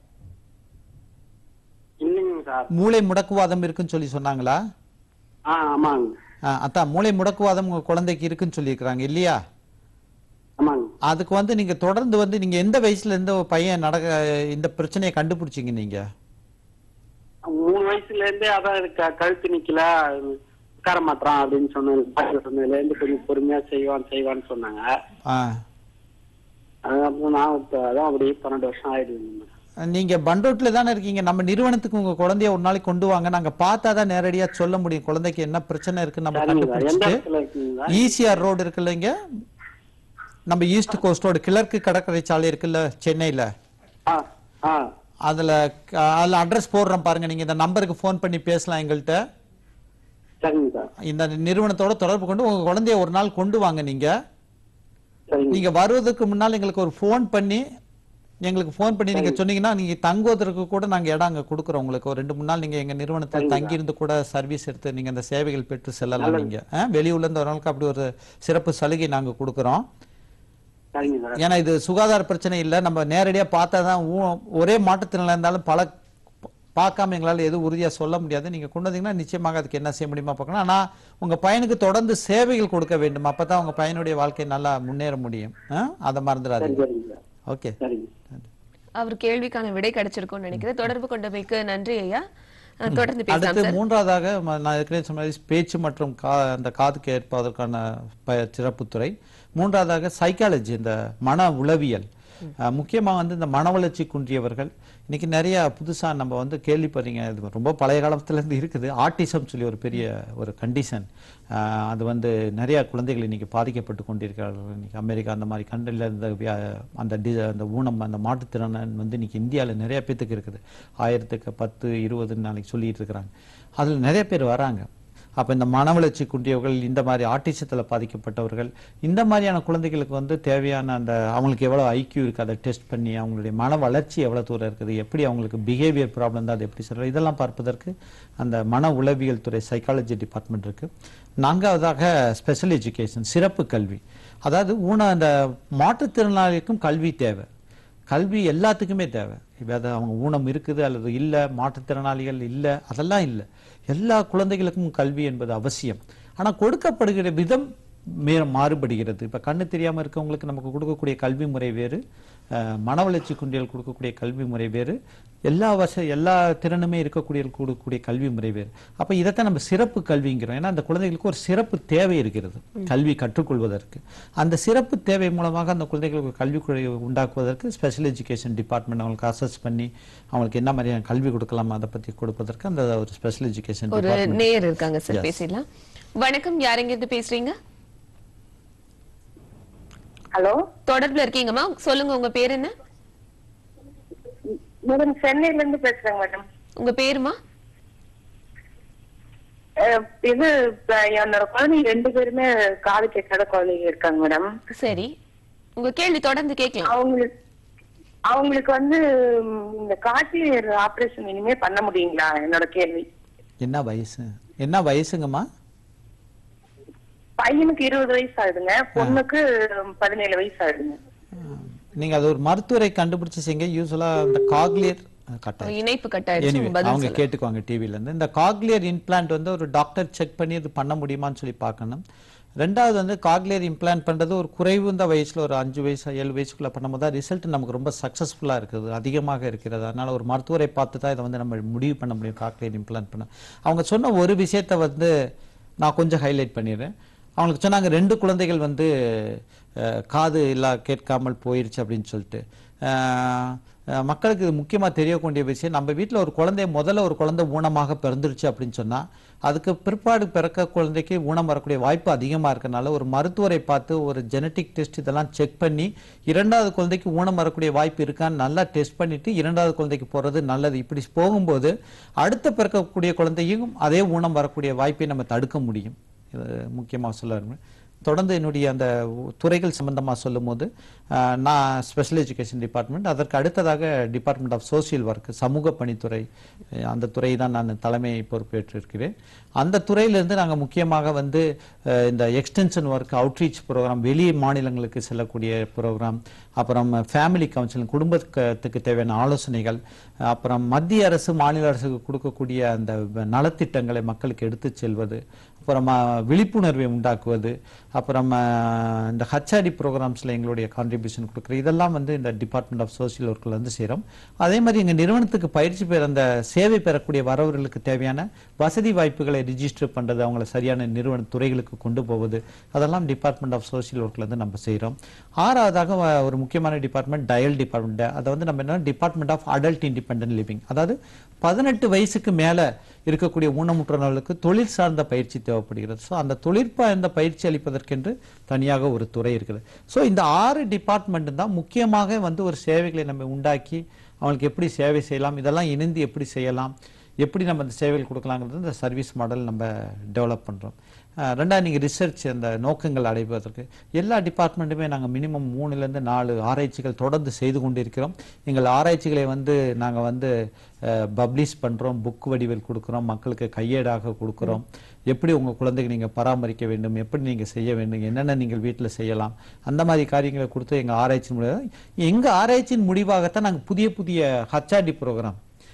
இல்லைங்க சார்
மூளை முடக்குவாதம் இருக்குன்னு சொல்லி சொன்னாங்களா
ஆ ஆமாங்க
அஹ் அதான் மூளை முடக்குவாதம் உங்க குழந்தைக்கு இருக்குன்னு சொல்லியிருக்கிறாங்க இல்லையா
ஆமாங்க
அதுக்கு வந்து நீங்க தொடர்ந்து வந்து நீங்க எந்த வயசுல இருந்து ஒரு பையன் நடக்க இந்த பிரச்சனையை கண்டுபிடிச்சீங்க நீங்க
மூணு வயசுல இருந்தே அதான் இருக்கு கழுத்து நிக்கல உட்கார மாட்டான் அப்படின்னு சொன்னது டாக்டர் சொன்னதுல இருந்து கொஞ்சம் பொறுமையா செய்வான் செய்வான்னு சொன்னாங்க
ஆ.
அது அப்புறம் நான் இப்ப அதான் அப்படியே பன்னெண்டு வருஷம் ஆயிடுது
நீங்க பண்டோட்ல தானே இருக்கீங்க நம்ம நிறுவனத்துக்கு உங்க குழந்தைய ஒரு நாளைக்கு கொண்டு வாங்க நாங்க பார்த்தா தான் நேரடியா சொல்ல முடியும் குழந்தைக்கு என்ன பிரச்சனை இருக்கு நம்ம
சரிங்க சார். எந்த
கண்டுபிடிச்சிட்டு
இடத்துல இருக்கீங்க
ஈசிஆர் ரோடு இருக்குல்ல இங்க நம்ம ஈஸ்ட் கோஸ்ட் ரோடு கிழக்கு கடற்கரை சாலை இருக்குல்ல சென்னையில
ஆ ஆ
அதுல க- அதுல அட்ரஸ் போடுறோம் பாருங்க நீங்க இந்த நம்பருக்கு ஃபோன் பண்ணி பேசலாம் எங்கள்கிட்ட
சரிங்க சார்
இந்த நிறுவனத்தோட தொடர்பு கொண்டு உங்க குழந்தைய ஒரு நாள் கொண்டு வாங்க நீங்க
சரிங்க
நீங்க வருவதற்கு முன்னால் எங்களுக்கு ஒரு ஃபோன் பண்ணி எங்களுக்கு ஃபோன் பண்ணி நீங்க சொன்னீங்கன்னா நீங்க தங்குவதற்கு கூட நாங்க இடம் அங்க கொடுக்குறோம் உங்களுக்கு ஒரு ரெண்டு மூணு நாள் நீங்க எங்க நிறுவனத்தில் தங்கி இருந்து கூட சர்வீஸ் எடுத்து நீங்க அந்த சேவைகள் பெற்று செல்லலாம் நீங்க ஆ, வெளியூர்ல இருந்து வரவங்களுக்கு அப்படி ஒரு சிறப்பு சலுகை நாங்க கொடுக்குறோம்
சரிங்க சார்
ஏன்னா இது சுகாதார பிரச்சனை இல்ல நம்ம நேரடியா பார்த்தா தான் ஊ- ஒரே மாற்றுத்திறனால இருந்தாலும் பல பார்க்காம எங்களால் எதுவும் உறுதியாக சொல்ல முடியாது நீங்கள் கொண்டு வந்தீங்கன்னா நிச்சயமாக அதுக்கு என்ன செய்ய முடியுமா பார்க்கணும் ஆனால் உங்கள் பையனுக்கு தொடர்ந்து சேவைகள் கொடுக்க வேண்டும் அப்போ தான் உங்கள் பையனுடைய வாழ்க்கை நல்லா முன்னேற முடியும் ஆ? அதை மறந்துடாதீங்க ஓகே
அவர் கேள்விக்கான விடை கிடைச்சிருக்கும்னு நினைக்கிறேன் தொடர்பு கொண்டமைக்கு நன்றி ஐயா அஹ், தொடர்ந்து பேசலாம்
அடுத்து
சார்
மூன்றாவதாக ம- நான் ஏற்கனவே சொன்ன மாதிரி பேச்சு மற்றும் கா அந்த காது கேட்பதற்கான ப சிறப்புத்துறை மூன்றாவதாக சைக்காலஜி இந்த மன உளவியல் அஹ், முக்கியமா வந்து இந்த மன வளர்ச்சி குன்றியவர்கள் இன்னைக்கு நிறைய புதுசா நம்ம வந்து கேள்விப்படுறீங்க இது ரொம்ப பழைய காலத்துல இருந்து இருக்குது ஆட்டிசம் சொல்லி ஒரு பெரிய ஒரு கண்டிஷன் அது வந்து நிறைய குழந்தைகள் இன்னைக்கு பாதிக்கப்பட்டு கொண்டிருக்கிறார்கள் இன்னைக்கு அமெரிக்கா அந்த மாதிரி கண்ட்ரில இந்த வியா- அந்த டி அந்த ஊனம் அந்த மாற்றுத்திறன் வந்து இன்னைக்கு இந்தியாவில் நிறைய பேத்துக்கு இருக்குது ஆயிரத்துக்கு பத்து இருபதுன்னு நாளைக்கு சொல்லிட்டு இருக்கிறாங்க அதில் நிறைய பேர் வராங்க அப்போ இந்த மன வளர்ச்சி குன்றியவர்கள் இந்த மாதிரி ஆட்டிசத்தில் பாதிக்கப்பட்டவர்கள் இந்த மாதிரியான குழந்தைகளுக்கு வந்து தேவையான அந்த அவங்களுக்கு எவ்வளோ ஐக்கியூ இருக்குது அதை டெஸ்ட் பண்ணி அவங்களுடைய மன வளர்ச்சி எவ்வளோ தூரம் இருக்குது எப்படி அவங்களுக்கு பிஹேவியர் ப்ராப்ளம் தான் அதை எப்படி சொல்கிறது இதெல்லாம் பார்ப்பதற்கு அந்த மன உளவியல் துறை சைக்காலஜி டிபார்ட்மெண்ட் இருக்குது நான்காவதாக ஸ்பெஷல் எஜுகேஷன் சிறப்பு கல்வி அதாவது ஊன அந்த மாற்றுத்திறனாளிக்கும் கல்வி தேவை கல்வி எல்லாத்துக்குமே தேவை இப்போ அது அவங்க ஊனம் இருக்குது அல்லது இல்லை மாற்றுத்திறனாளிகள் இல்லை அதெல்லாம் இல்லை எல்லா குழந்தைகளுக்கும் கல்வி என்பது அவசியம் ஆனால் கொடுக்கப்படுகிற விதம் மே மாறுபடுகிறது இப்போ கண்ணு தெரியாமல் இருக்கவங்களுக்கு நமக்கு கொடுக்கக்கூடிய கல்வி முறை வேறு அஹ், மன வளர்ச்சி குன்றியல் கொடுக்கக்கூடிய கல்வி முறை வேறு எல்லா வச எல்லா திறனுமே இருக்கக்கூடிய கொடுக்கக்கூடிய கல்வி முறை வேறு அப்போ இதைத்தான் நம்ம சிறப்பு கல்விங்கிறோம் ஏன்னா அந்த குழந்தைகளுக்கு ஒரு சிறப்பு தேவை இருக்கிறது கல்வி கற்றுக்கொள்வதற்கு அந்த சிறப்பு தேவை மூலமாக அந்த குழந்தைகளுக்கு கல்வி குழு உண்டாக்குவதற்கு ஸ்பெஷல் எஜுகேஷன் டிபார்ட்மெண்ட் அவங்களுக்கு அசஸ் பண்ணி அவங்களுக்கு என்ன மாதிரியான கல்வி கொடுக்கலாம் அதை பற்றி கொடுப்பதற்கு அந்த ஒரு ஸ்பெஷல் எஜுகேஷன்
ஒரு
டிபார்ட்மெண்ட்
நேர் இருக்காங்க சார்
Yes.
பேசிடலாம் வணக்கம் யாரெங்க இருந்து பேசுறீங்க
ஹலோ
தொடர்புல இருக்கீங்கம்மா சொல்லுங்க உங்க பேர் என்ன
மேடம் சென்னையில இருந்து பேசுறேங்க மேடம்
உங்க பேருமா
அஹ், இது இப்ப என்னோட குழந்தைங்க ரெண்டு பேருமே காது கேட்காத குழந்தைங்க இருக்காங்க மேடம்
சரி உங்க கேள்வி தொடர்ந்து கேட்கலாம்
அவங்களுக்கு அவங்களுக்கு வந்து ம், இந்த காட்சி ஆபரேஷன் இனிமே பண்ண முடியுங்களா என்னோட கேள்வி
என்ன வயசு என்ன வயசுங்கம்மா
பையனுக்கு இருபது வயசு ஆகுதுங்க பொண்ணுக்கு பதினேழு வயசு ஆகுதுங்க
நீங்க அது ஒரு மருத்துவரை கண்டுபிடிச்சு செய்யுங்க யூஸ்வலா அந்த காக்லியர் கட்டாயம்
இணைப்பு கட்டாயிருச்சு
Anyway,
உங்க பதில்
அவங்க
சொல்லுங்க.
கேட்டுக்குவாங்க டிவில இருந்து இந்த காக்லியர் இம்ப்ளான்ட் வந்து ஒரு டாக்டர் செக் பண்ணி இது பண்ண முடியுமான்னு சொல்லி பார்க்கணும் ரெண்டாவது வந்து காக்லியர் இம்ப்ளான்ட் பண்றது ஒரு குறைவுந்த வயசுல ஒரு அஞ்சு வயசு ஏழு வயசுக்குள்ள பண்ணும்போது தான் ரிசல்ட் நமக்கு ரொம்ப சக்சஸ்ஃபுல்லா இருக்குது அதிகமாக இருக்கிறது அதனால ஒரு மருத்துவரை பார்த்து தான் இதை வந்து நம்ம முடிவு பண்ண முடியும் காக்லியர் இம்ப்ளான்ட் பண்ண அவங்க சொன்ன ஒரு விஷயத்தை வந்து நான் கொஞ்சம் ஹைலைட் பண்ணிடுறேன் அவங்களுக்கு சொன்னாங்க ரெண்டு குழந்தைகள் வந்து அஹ், காது இல்லா கேட்காமல் போயிருச்சு அப்படின்னு சொல்லிட்டு அஹ், அஹ், மக்களுக்கு இது முக்கியமாக தெரியக்கூடிய விஷயம் நம்ம வீட்டில் ஒரு குழந்தை முதல்ல ஒரு குழந்தை ஊனமாக பிறந்துருச்சு அப்படின்னு சொன்னால் அதுக்கு பிற்பாடு பிறக்க குழந்தைக்கு ஊனம் வரக்கூடிய வாய்ப்பு அதிகமாக இருக்கனால ஒரு மருத்துவரை பார்த்து ஒரு ஜெனட்டிக் டெஸ்ட் இதெல்லாம் செக் பண்ணி இரண்டாவது குழந்தைக்கு ஊனம் வரக்கூடிய வாய்ப்பு இருக்கான்னு நல்லா டெஸ்ட் பண்ணிட்டு இரண்டாவது குழந்தைக்கு போகிறது நல்லது இப்படி போகும்போது அடுத்த பிறக்கக்கூடிய குழந்தையும் அதே ஊனம் வரக்கூடிய வாய்ப்பை நம்ம தடுக்க முடியும் இது முக்கியமாக சொல்ல விரும்புறேன். தொடர்ந்து என்னுடைய அந்த துறைகள் சம்பந்தமாக சொல்லும்போது ஆஹ், நான் ஸ்பெஷல் எஜுகேஷன் டிபார்ட்மெண்ட் அதற்கு அடுத்ததாக டிபார்ட்மெண்ட் ஆஃப் சோஷியல் ஒர்க் சமூக பணித்துறை அஹ், அந்த துறை தான் நான் தலைமை பொறுப்பேற்றிருக்கிறேன் அந்த துறையிலிருந்து நாங்கள் முக்கியமாக வந்து அஹ், இந்த எக்ஸ்டென்ஷன் ஒர்க் அவுட்ரீச் ப்ரோக்ராம் வெளி மாநிலங்களுக்கு செல்லக்கூடிய ப்ரோக்ராம் அப்புறம் ஃபேமிலி கவுன்சிலிங் குடும்பத்துக்கு தேவையான ஆலோசனைகள் அப்புறம் மத்திய அரசு மாநில அரசுக்கு கொடுக்கக்கூடிய அந்த நலத்திட்டங்களை மக்களுக்கு எடுத்துச் செல்வது அப்புறமா விழிப்புணர்வை உண்டாக்குவது அப்புறமா இந்த ஹச்ஆடி ப்ரோக்ராம்ஸில் எங்களுடைய கான்ட்ரிபியூஷன் கொடுக்குறது இதெல்லாம் வந்து இந்த டிபார்ட்மெண்ட் ஆஃப் சோஷியல் ஒர்க்கில் வந்து செய்கிறோம் அதே மாதிரி எங்கள் நிறுவனத்துக்கு பயிற்சி பெற அந்த சேவை பெறக்கூடிய வரவர்களுக்கு தேவையான வசதி வாய்ப்புகளை ரிஜிஸ்டர் பண்ணுறது அவங்கள சரியான நிறுவன துறைகளுக்கு கொண்டு போவது அதெல்லாம் டிபார்ட்மெண்ட் ஆஃப் சோஷியல் ஒர்க்கில் வந்து நம்ம செய்கிறோம் ஆறாவதாக வ- ஒரு முக்கியமான டிபார்ட்மெண்ட் டயல் டிபார்ட்மெண்ட் அதை வந்து நம்ம என்ன department of adult independent living அதாவது பதினெட்டு வயசுக்கு மேலே இருக்கக்கூடிய ஊனமுற்றவர்களுக்கு தொழில் சார்ந்த பயிற்சி தேவைப்படுகிறது ஸோ அந்த தொழிற்பார்ந்த பயிற்சி அளிப்பதற்கென்று தனியாக ஒரு துறை இருக்குது ஸோ இந்த ஆறு டிபார்ட்மெண்ட் தான் முக்கியமாக வந்து ஒரு சேவைகளை நம்ம உண்டாக்கி அவங்களுக்கு எப்படி சேவை செய்யலாம் இதெல்லாம் இணைந்து எப்படி செய்யலாம் எப்படி நம்ம இந்த சேவைகள் கொடுக்கலாங்கிறது இந்த சர்வீஸ் மாடல் நம்ம டெவலப் பண்ணுறோம் ரெண்டாவது நீங்கள் ரிசர்ச் அந்த நோக்கங்கள் அடைவதற்கு எல்லா டிபார்ட்மெண்ட்டுமே நாங்கள் மினிமம் மூணுலேருந்து நாலு ஆராய்ச்சிகள் தொடர்ந்து செய்து கொண்டிருக்கிறோம் எங்கள் ஆராய்ச்சிகளை வந்து நாங்கள் வந்து பப்ளிஷ் பண்ணுறோம் புக் வடிவில் கொடுக்குறோம் மக்களுக்கு கையேடாக கொடுக்குறோம் எப்படி உங்கள் குழந்தைக்கு நீங்கள் பராமரிக்க வேண்டும் எப்படி நீங்கள் செய்ய வேண்டும் என்னென்ன நீங்கள் வீட்டில் செய்யலாம் அந்த மாதிரி காரியங்களை கொடுத்து எங்கள் ஆராய்ச்சியின் முடிவாக எங்கள் ஆராய்ச்சியின் முடிவாகத்தான் நாங்கள் புதிய புதிய ஹச்ஆர்டி ப்ரோக்ராம்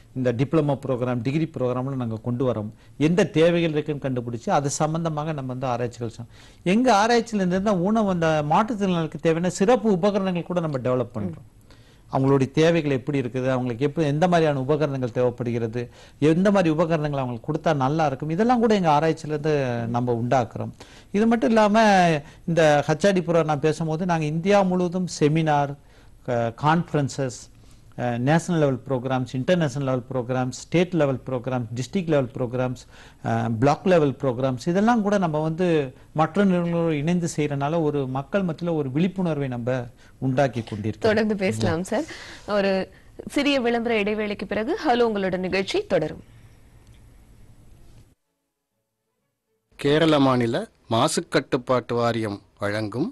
இந்த டிப்ளமோ ப்ரோக்ராம் டிகிரி ப்ரோக்ராம்ல நாங்கள் கொண்டு வரோம் எந்த தேவைகள் இருக்குன்னு கண்டுபிடிச்சு அது சம்பந்தமாக நம்ம வந்து ஆராய்ச்சிகள் செய்றோம். எங்க ஆராய்ச்சியில இருந்து தான் உணவு அந்த மாற்றுத்திறனாளிக்கு தேவையான சிறப்பு உபகரணங்கள் கூட நம்ம டெவலப் பண்றோம் அவங்களுடைய தேவைகள் எப்படி இருக்குது அவங்களுக்கு எப்படி எந்த மாதிரியான உபகரணங்கள் தேவைப்படுகிறது எந்த மாதிரி உபகரணங்கள் அவங்களுக்கு கொடுத்தா நல்லா இருக்கும் இதெல்லாம் கூட எங்கள் ஆராய்ச்சியிலேருந்து நம்ம உண்டாக்குறோம் இது மட்டும் இல்லாமல் இந்த ஹச்ஆடி புரா நான் பேசும்போது நாங்கள் இந்தியா முழுவதும் seminar conferences national level programmes international level programmes state level programmes district level programmes block level programmes இதெல்லாம் கூட நம்ம வந்து மற்ற நிறுவனங்களோடு இணைந்து செய்யறனால ஒரு மக்கள் மத்தியில் ஒரு விழிப்புணர்வை நம்ம உண்டாக்கி கொண்டிருக்கோம்
தொடர்ந்து பேசலாம் சார் ஒரு சிறிய விளம்பர இடைவேளைக்கு பிறகு ஹலோ உங்களோட நிகழ்ச்சி தொடரும்
கேரள மாநில மாசு கட்டுப்பாட்டு வாரியம் வழங்கும்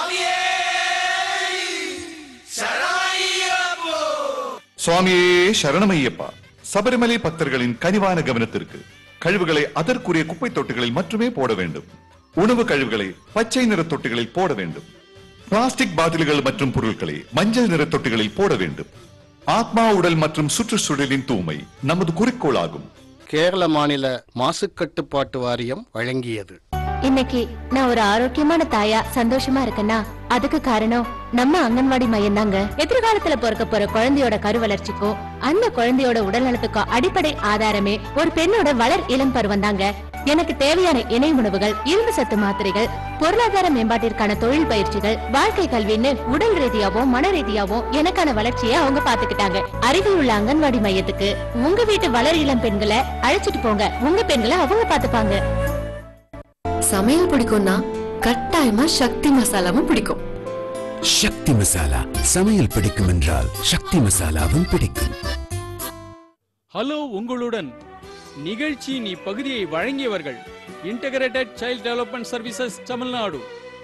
சுவாமியே சரணமையப்பா சபரிமலை பக்தர்களின் கனிவான கவனத்திற்கு கழிவுகளை அதற்குரிய குப்பை தொட்டிகளில் மட்டுமே போட வேண்டும் உணவு கழிவுகளை பச்சை நிற தொட்டிகளில் போட வேண்டும் பிளாஸ்டிக் பாட்டில்கள் மற்றும் பொருட்களை மஞ்சள் நிற தொட்டிகளில் போட வேண்டும் ஆத்மா உடல் மற்றும் சுற்றுச்சூழலின் தூய்மை நமது குறிக்கோளாகும்
கேரள மாநில மாசு கட்டுப்பாட்டு வாரியம் வழங்கியது
இன்னைக்கு நான் ஒரு ஆரோக்கியமான தாயா சந்தோஷமா இருக்கேன்னா அதுக்கு காரணம் நம்ம அங்கன்வாடி மையம் தாங்க எதிர்காலத்துல பிறக்க போற குழந்தையோட கருவளர்ச்சிக்கும் அந்த குழந்தையோட உடல் நலத்துக்கும் அடிப்படை ஆதாரமே ஒரு பெண்ணோட வளர் இளம் பருவம் தாங்க எனக்கு தேவையான இணை உணவுகள் இரும்பு சத்து மாத்திரைகள் பொருளாதார மேம்பாட்டிற்கான தொழில் பயிற்சிகள் வாழ்க்கை கல்வின்னு உடல் ரீதியாவும் மன ரீதியாவும் எனக்கான வளர்ச்சியை அவங்க பாத்துக்கிட்டாங்க அருகில் உள்ள அங்கன்வாடி மையத்துக்கு உங்க வீட்டு வளர் இளம் பெண்களை அழைச்சிட்டு போங்க உங்க பெண்களை அவங்க பாத்துப்பாங்க
சமையல் பிடிக்கும்னா கட்டாயமா சக்தி மசாலாவும் பிடிக்கும்
சக்தி மசாலா சமையல் பிடிக்கும் என்றால் சக்தி மசாலாவும் பிடிக்கும்
ஹலோ உங்களுடன் நிகழ்ச்சியின் இப்பகுதியை வழங்கியவர்கள் integrated child development services Tamil Nadu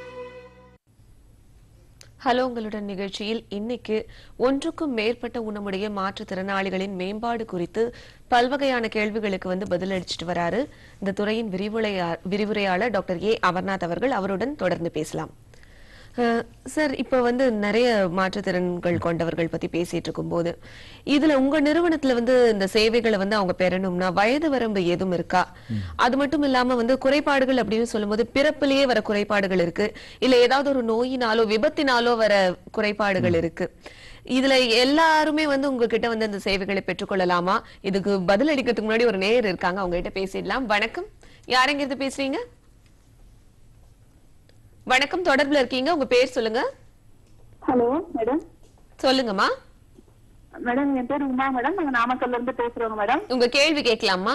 hello உங்களுடன் நிகழ்ச்சியில் இன்னைக்கு ஒன்றுக்கும் மேற்பட்ட உணவுடைய மாற்றுத்திறனாளிகளின் மேம்பாடு குறித்து பல்வகையான கேள்விகளுக்கு வந்து பதிலளிச்சிட்டு வராரு இந்த துறையின் விரிவுரையா விரிவுரையாளர் டாக்டர் ஏ அமர்நாத் அவர்கள் அவருடன் தொடர்ந்து பேசலாம் அஹ், சார் இப்ப வந்து நிறைய மாற்றுத்திறன்கள் கொண்டவர்கள் பத்தி பேசிட்டு இருக்கும்போது இதுல உங்க நிறுவனத்துல வந்து இந்த சேவைகளை வந்து அவங்க பெறணும்னா வயது வரம்பு எதுவும் இருக்கா அது மட்டும் இல்லாம வந்து குறைபாடுகள் அப்படின்னு சொல்லும்போது பிறப்பிலேயே வர குறைபாடுகள் இருக்கு இல்ல ஏதாவது ஒரு நோயினாலோ விபத்தினாலோ வர குறைபாடுகள் இருக்கு இதுல எல்லாருமே வந்து உங்ககிட்ட வந்து இந்த சேவைகளை பெற்றுக்கொள்ளலாமா இதுக்கு பதில் அளிக்கிறதுக்கு முன்னாடி ஒரு நேயர் இருக்காங்க அவங்க கிட்ட பேசிடலாம் வணக்கம் யாரெங்க இருந்து பேசுறீங்க வணக்கம் தொடர்புல இருக்கீங்க உங்க பேர் சொல்லுங்க
ஹலோ மேடம்
சொல்லுங்கம்மா
மேடம் என் பேர் உமா மேடம் நாங்க நாமக்கல்ல இருந்து பேசுறோங்க மேடம்
உங்க கேள்வி கேட்கலாமா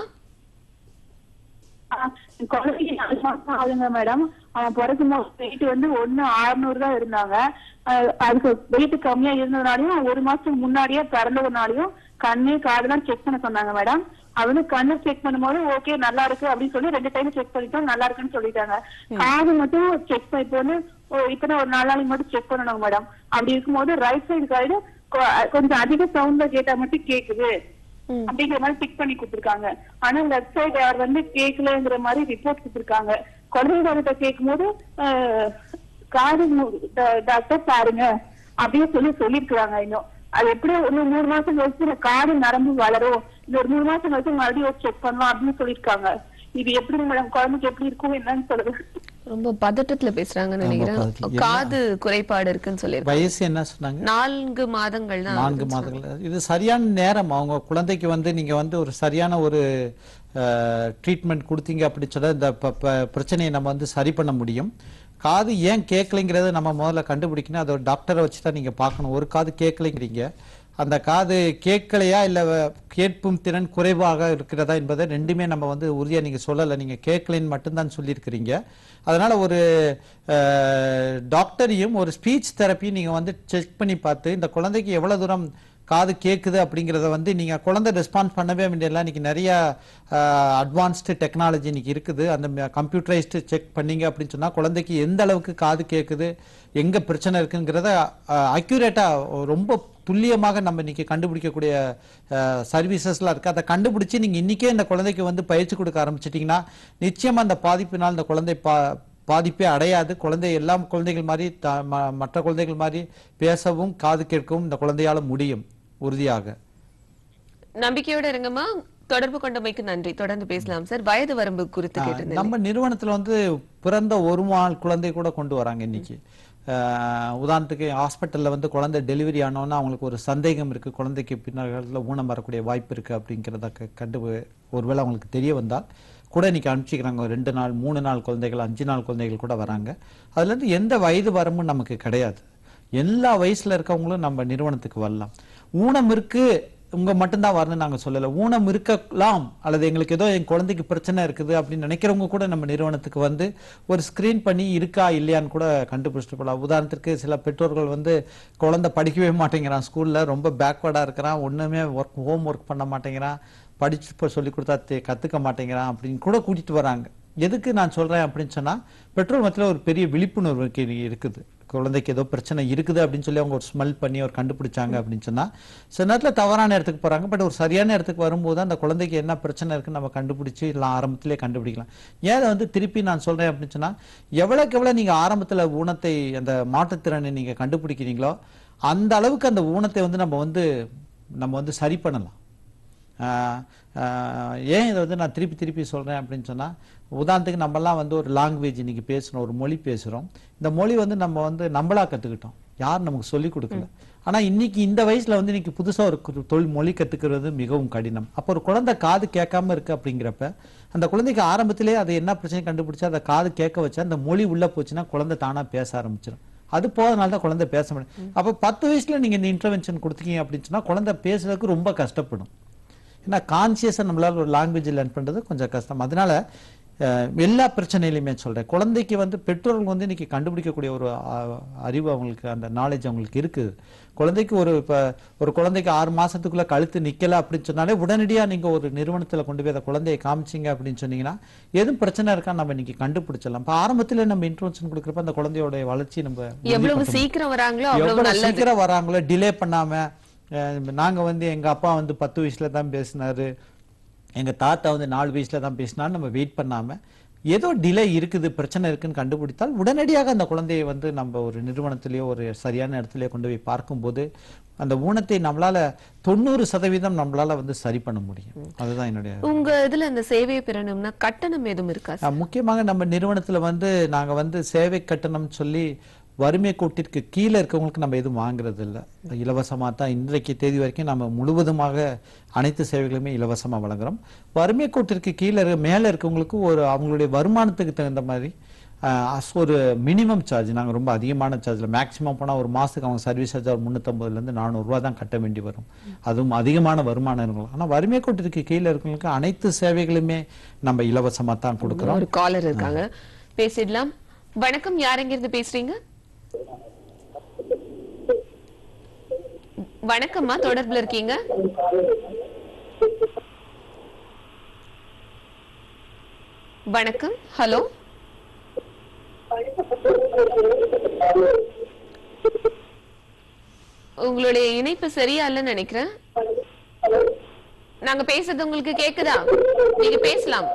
ஆ, என் குழந்தைக்கு நாலு மாசம் ஆகுதுங்க மேடம் அவன் பிறக்கும் போது வெயிட் வந்து ஒண்ணு ஆறுநூறு தான் இருந்தாங்க அஹ், அதுக்கு வெயிட் கம்மியா இருந்ததுனாலயும் ஒரு மாசத்துக்கு முன்னாடியே பிறந்ததுனாலயும் கண்ணு காதெல்லாம் செக் பண்ண சொன்னாங்க மேடம் அவனு கண்ணு செக் பண்ணும்போது ஓகே நல்லா இருக்கு அப்படின்னு சொல்லி ரெண்டு டைம் செக் பண்ணிட்டோம் நல்லா இருக்குன்னு சொல்லிட்டாங்க காது மட்டும் செக் பண்ணி இப்போ வந்து ஓ, இத்தனை ஒரு நாலு நாளைக்கு மட்டும் செக் பண்ணணும் மேடம் அப்படி இருக்கும்போது ரைட் சைடு காய்டு கொஞ்சம் அதிக சவுண்ட்ல கேட்டா மட்டும் கேக்குது அப்படிங்கிற மாதிரி டிக் பண்ணி கொடுத்திருக்காங்க ஆனா லெஃப்ட் சைடு அவர் வந்து கேட்கலங்கிற மாதிரி ரிப்போர்ட் கொடுத்திருக்காங்க குழந்தைகிட்ட கேட்கும்போது அஹ், காது மு- ட- டாக்டர் பாருங்க அப்படின்னு சொல்லி சொல்லிருக்காங்க இன்னும் அது எப்படி ஒரு மூணு மாசம் கழிச்சு இந்த காது நரம்பு வளரும் இந்த ஒரு மூணு மாசம் கழிச்சு மறுபடியும் செக் பண்ணலாம் அப்படின்னு சொல்லிருக்காங்க இது எப்படி மேடம் குழந்தைக்கு எப்படி இருக்கும் என்னன்னு சொல்லுங்க
ரொம்ப பதட்டத்துல பேசுறாங்கன்னு
ரொம்ப
நினைக்கிறேன்
பதட்டத்துல.
காது குறைபாடு இருக்குன்னு சொல்லியிருக்காங்க
வயசு என்ன சொன்னாங்க
நான்கு மாதங்கள் தான்
நான்கு மாதங்கள் இது சரியான நேரம் அவங்க குழந்தைக்கு வந்து நீங்க வந்து ஒரு சரியான ஒரு ட்ரீட்மெண்ட் கொடுத்தீங்க அப்படி சொன்னா இந்த ப- ப- பிரச்சனையை நம்ம வந்து சரி பண்ண முடியும் காது ஏன் கேட்கலைங்கிறத நம்ம முதல்ல கண்டுபிடிக்கணும் அதை ஒரு டாக்டரை வச்சு தான் நீங்க பார்க்கணும் ஒரு காது கேட்கலைங்கிறீங்க அந்த காது கேட்கலையா இல்லை கேட்பும் திறன் குறைவாக இருக்கிறதா என்பதை ரெண்டுமே நம்ம வந்து உறுதியா நீங்க சொல்லலை நீங்க கேட்கலைன்னு மட்டும்தான் சொல்லியிருக்கிறீங்க அதனால ஒரு அஹ், டாக்டரையும் ஒரு ஸ்பீச் தெரப்பியும் நீங்க வந்து செக் பண்ணி பார்த்து இந்த குழந்தைக்கு எவ்வளவு தூரம் காது கேட்குது அப்படிங்கிறத வந்து நீங்க குழந்தை ரெஸ்பான்ஸ் பண்ணவே வேண்டியதில்லை இன்னைக்கு நிறைய அட்வான்ஸ்டு டெக்னாலஜி இன்னைக்கு இருக்குது அந்த கம்ப்யூட்டரைஸ்டு செக் பண்ணீங்க அப்படின்னு சொன்னா குழந்தைக்கு எந்த அளவுக்கு காது கேட்குது எங்க பிரச்சனை இருக்குங்கிறத அக்யூரேட்டா ரொம்ப துல்லியமாக நம்ம இன்னைக்கு கண்டுபிடிக்கக்கூடிய சர்வீசஸ்லாம் இருக்கு அதை கண்டுபிடிச்சு நீங்க இன்னைக்கே இந்த குழந்தைக்கு வந்து பயிற்சி கொடுக்க ஆரம்பிச்சிட்டிங்கன்னா நிச்சயமா அந்த பாதிப்பினால் இந்த குழந்தை பா பாதிப்பே அடையாது குழந்தை எல்லா குழந்தைகள் மாதிரி த- ம- மற்ற குழந்தைகள் மாதிரி பேசவும் காது கேட்கவும் இந்த குழந்தையால முடியும் உறுதியாக
நம்பிக்கையோட இருங்கம்மா தொடர்பு கொண்டமைக்கு நன்றி தொடர்ந்து பேசலாம் சார் வயது வரம்பு குறித்து கேட்டிருந்தேன்
நம்ம நிறுவனத்துல வந்து பிறந்த ஒரு நாள் குழந்தை கூட கொண்டு வராங்க இன்னைக்கு ஆஹ் உதாரணத்துக்கு ஹாஸ்பிட்டல்ல வந்து குழந்தை டெலிவரி ஆனோன்னா அவங்களுக்கு ஒரு சந்தேகம் இருக்கு குழந்தைக்கு பின்னால ஊனம் வரக்கூடிய வாய்ப்பு இருக்கு அப்படிங்கிறத க- கண்டு ஒருவேளை அவங்களுக்கு தெரிய வந்தால் கூட இன்னைக்கு அனுப்பிச்சிக்கிறாங்க ஒரு ரெண்டு நாள் மூணு நாள் குழந்தைகள் அஞ்சு நாள் குழந்தைகள் கூட வராங்க அதுல இருந்து எந்த வயது வரம்பும் நமக்கு கிடையாது எல்லா வயசுல இருக்கவங்களும் நம்ம நிறுவனத்துக்கு வரலாம் ஊனம் இருக்கு உங்க மட்டும்தான் வரணும்னு நாங்க சொல்லல ஊனம் இருக்கலாம் அல்லது எங்களுக்கு ஏதோ என் குழந்தைக்கு பிரச்சனை இருக்குது அப்படின்னு நினைக்கிறவங்க கூட நம்ம நிறுவனத்துக்கு வந்து ஒரு ஸ்கிரீன் பண்ணி இருக்கா இல்லையான்னு கூட கண்டுபிடிச்சிட்டு போகலாம் உதாரணத்துக்கு சில பெற்றோர்கள் வந்து குழந்தை படிக்கவே மாட்டேங்கிறான் ஸ்கூல்ல ரொம்ப பேக்வர்டா இருக்கிறான் ஒண்ணுமே ஒர்க் ஹோம் ஒர்க் பண்ண மாட்டேங்கிறான் படிச்சு இப்போ சொல்லி கொடுத்தா தெ- கத்துக்க மாட்டேங்கிறான் அப்படின்னு கூட கூட்டிட்டு வராங்க எதுக்கு நான் சொல்றேன் அப்படின்னு சொன்னா பெற்றோர் மத்தியில் ஒரு பெரிய விழிப்புணர்வு இருக்கு- இருக்குது குழந்தைக்கு ஏதோ பிரச்சனை இருக்குது அப்படின்னு சொல்லி அவங்க ஒரு ஸ்மெல் பண்ணி ஒரு கண்டுபிடிச்சாங்க அப்படின்னு சொன்னா சில நேரத்தில் தவறான இடத்துக்கு போறாங்க பட் ஒரு சரியான இடத்துக்கு வரும்போது அந்த குழந்தைக்கு என்ன பிரச்சனை இருக்குன்னு நம்ம கண்டுபிடிச்சு இல்லை ஆரம்பத்திலே கண்டுபிடிக்கலாம் ஏன் அதை வந்து திருப்பி நான் சொல்றேன் அப்படின்னு சொன்னா எவ்வளவுக்கு எவ்வளவு நீங்க ஆரம்பத்துல ஊனத்தை அந்த மாற்றுத்திறனை நீங்க கண்டுபிடிக்கிறீங்களோ அந்த அளவுக்கு அந்த ஊனத்தை வந்து நம்ம வந்து நம்ம வந்து சரி பண்ணலாம் ஆஹ் ஆஹ் ஏன் இதை வந்து நான் திருப்பி திருப்பி சொல்றேன் அப்படின்னு சொன்னா உதாரணத்துக்கு நம்மலாம் வந்து ஒரு லாங்குவேஜ் இன்னைக்கு பேசுறோம் ஒரு மொழி பேசுறோம் இந்த மொழி வந்து நம்ம வந்து நம்மளா கத்துக்கிட்டோம் யாரும் நமக்கு சொல்லி கொடுக்கல ஆனா இன்னைக்கு இந்த வயசுல வந்து இன்னைக்கு புதுசா ஒரு கு- தொழில் மொழி கத்துக்கிறது மிகவும் கடினம் அப்போ ஒரு குழந்தை காது கேட்காம இருக்கு அப்படிங்கிறப்ப அந்த குழந்தைக்கு ஆரம்பத்திலே அது என்ன பிரச்சனை கண்டுபிடிச்சா அந்த காது கேட்க வச்சா அந்த மொழி உள்ள போச்சுன்னா குழந்தை தானா பேச ஆரம்பிச்சிடும் அது போதனால தான் குழந்தை பேச முடியும் அப்போ பத்து வயசுல நீங்க இந்த இன்டர்வென்ஷன் கொடுத்தீங்க அப்படின்னு சொன்னா குழந்தை பேசுறதுக்கு ரொம்ப கஷ்டப்படும் ஏன்னா கான்சியஸாக நம்மளால ஒரு லாங்குவேஜ் லேர்ன் பண்றது கொஞ்சம் கஷ்டம் அதனால அஹ், எல்லா பிரச்சனையிலுமே சொல்றேன் குழந்தைக்கு வந்து பெற்றோர்கள் வந்து இன்னைக்கு கண்டுபிடிக்கக்கூடிய ஒரு அஹ், அறிவு அவங்களுக்கு அந்த நாலேஜ் அவங்களுக்கு இருக்குது குழந்தைக்கு ஒரு இப்ப ஒரு குழந்தைக்கு ஆறு மாசத்துக்குள்ள கழுத்து நிக்கல அப்படின்னு சொன்னாலே உடனடியா நீங்க ஒரு நிறுவனத்துல கொண்டு போய் அந்த குழந்தையை காமிச்சீங்க அப்படின்னு சொன்னீங்கன்னா எதுவும் பிரச்சனை இருக்கா நம்ம இன்னைக்கு கண்டுபிடிச்சிடலாம் இப்ப ஆரம்பத்துல நம்ம இன்ட்ரோன்ஷன் கொடுக்குறப்ப அந்த குழந்தையோட வளர்ச்சி நம்ம
எவ்வளவு
உறுதிப்படுத்தணும்.
சீக்கிரம் வராங்களோ அவ்வளவு
எவ்வளவு
நல்லது
சீக்கிரம் வராங்களோ டிலே பண்ணாம அஹ், நாங்க வந்து எங்க அப்பா வந்து பத்து வயசுல தான் பேசினாரு எங்க தாத்தா வந்து நாலு வயசுல தான் பேசினாரு நம்ம வெயிட் பண்ணாம ஏதோ டிலே இருக்குது பிரச்சனை இருக்குன்னு கண்டுபிடித்தால் உடனடியாக அந்த குழந்தையை வந்து நம்ம ஒரு நிறுவனத்திலேயோ ஒரு சரியான இடத்துலயோ கொண்டு போய் பார்க்கும்போது அந்த ஊனத்தை நம்மளால தொண்ணூறு சதவீதம் நம்மளால வந்து சரி பண்ண முடியும் அதுதான் என்னுடைய
உங்க இதுல அந்த சேவையை பெறணும்னா கட்டணம் எதுவும் இருக்கா
ஆஹ் முக்கியமாக நம்ம நிறுவனத்துல வந்து நாங்க வந்து சேவை கட்டணம் சொல்லி வறுமை கோட்டிற்கு கீழே இருக்கவங்களுக்கு நம்ம எதுவும் வாங்குறது இல்ல இலவசமா தான் இன்றைக்கு தேதி வரைக்கும் நம்ம முழுவதுமாக அனைத்து சேவைகளுமே இலவசமா வழங்குறோம் வறுமை கோட்டிற்கு கீழே இருக்க மேல இருக்கவங்களுக்கு ஒரு அவங்களுடைய வருமானத்துக்கு தகுந்த மாதிரி ஆஹ் as ஒரு மினிமம் சார்ஜ் நாங்க ரொம்ப அதிகமான சார்ஜ்ல மேக்ஸிமம் போனா ஒரு மாசத்துக்கு அவங்க சர்வீஸ் சார்ஜ் ஒரு முந்நூற்றம்பதுல இருந்து நானூறு ரூபாய் தான் கட்ட வேண்டி வரும் அதுவும் அதிகமான வருமானம் இருக்கும் ஆனா வறுமை கோட்டிற்கு கீழே இருக்கவங்களுக்கு அனைத்து சேவைகளுமே நம்ம இலவசமா தான் கொடுக்குறோம்
ஒரு காலர் இருக்காங்க பேசிடலாம் வணக்கம் யார் எங்க இருந்து பேசுறீங்க வணக்கம்மா தொடர்புல இருக்கீங்க வணக்கம் ஹலோ உங்களுடைய இணைப்பு சரியா இல்லைன்னு நினைக்கிறேன் நாங்க பேசுறது உங்களுக்கு கேக்குதா நீங்க பேசலாம்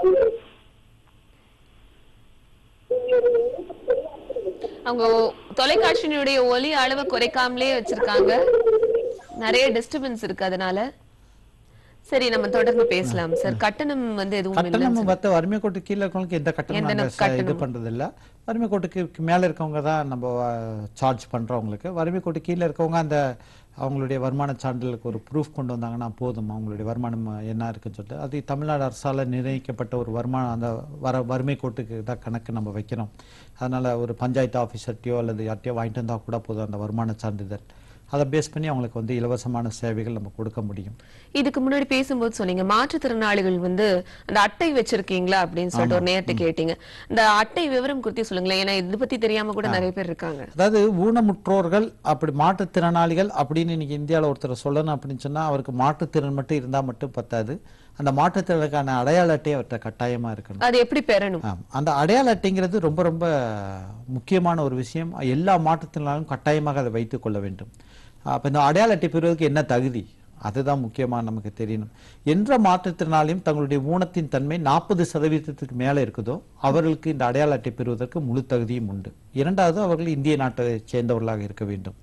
அவங்க தொலைக்காட்சியினுடைய ஒலி அளவை குறைக்காமலே வச்சிருக்காங்க நிறைய டிஸ்டர்பன்ஸ் இருக்கு அதனால சரி நம்ம தொடர்ந்து பேசலாம் சார் கட்டணம் வந்து எதுவும்
கட்டணம்
இல்லைன்னு
மத்த வறுமை கோட்டு கீழே இருக்கவங்களுக்கு எந்த கட்டணம்
எந்த
நாங்க ச- இது
கட்டணமும்.
பண்றது இல்ல வறுமை கோட்டுக்கு மேல இருக்கவங்க தான் நம்ம சார்ஜ் பண்றவங்களுக்கு வறுமை கோட்டு கீழே இருக்கவங்க அந்த அவங்களுடைய வருமான சான்றிதழுக்கு ஒரு ப்ரூஃப் கொண்டு வந்தாங்கன்னா போதும் அவங்களுடைய வருமானம் என்ன இருக்குன்னு சொல்லிட்டு அது தமிழ்நாடு அரசால நிர்ணயிக்கப்பட்ட ஒரு வருமானம் அந்த வர வறுமை கோட்டுக்கு தான் கணக்கு நம்ம வைக்கிறோம் அதனால ஒரு பஞ்சாயத்து ஆஃபீஸர்ட்டையோ அல்லது யார்ட்டையோ வாங்கிட்டு வந்தா கூட போதும் அந்த வருமான சான்றிதழ் அதை பேஸ் பண்ணி அவங்களுக்கு வந்து இலவசமான சேவைகள் நம்ம கொடுக்க முடியும்
இதுக்கு முன்னாடி பேசும்போது சொன்னீங்க மாற்றுத்திறனாளிகள் வந்து அந்த அட்டை வச்சிருக்கீங்களா அப்படின்னு சொல்லிட்டு ஒரு நேரத்தை கேட்டீங்க இந்த அட்டை விவரம் குறித்து சொல்லுங்களேன் ஏன்னா இது பத்தி தெரியாம கூட நிறைய பேர் இருக்காங்க
அதாவது ஊனமுற்றோர்கள் அப்படி மாற்றுத்திறனாளிகள் அப்படின்னு இன்னைக்கு இந்தியாவில் ஒருத்தர் சொல்லணும் அப்படின்னு சொன்னா அவருக்கு மாற்றுத்திறன் மட்டும் இருந்தா மட்டும் பத்தாது அந்த மாற்றுத்திறனுக்கான அடையாள அட்டை அவர்கிட்ட கட்டாயமா இருக்கணும்
அது எப்படி பெறணும்
ஆம். அந்த அடையாள அட்டைங்கிறது ரொம்ப ரொம்ப முக்கியமான ஒரு விஷயம் எல்லா மாற்றுத்திறனாலும் கட்டாயமாக அதை வைத்துக் கொள்ள வேண்டும் அப்ப இந்த அடையாள அட்டை பெறுவதற்கு என்ன தகுதி அதுதான் முக்கியமா நமக்கு தெரியணும் என்ற மாற்றுத்திறனாளியும் தங்களுடைய ஊனத்தின் தன்மை நாற்பது சதவீதத்துக்கு மேல இருக்குதோ அவர்களுக்கு இந்த அடையாள அட்டை பெறுவதற்கு முழு தகுதியும் உண்டு இரண்டாவது அவர்கள் இந்திய நாட்டை சேர்ந்தவர்களாக இருக்க வேண்டும்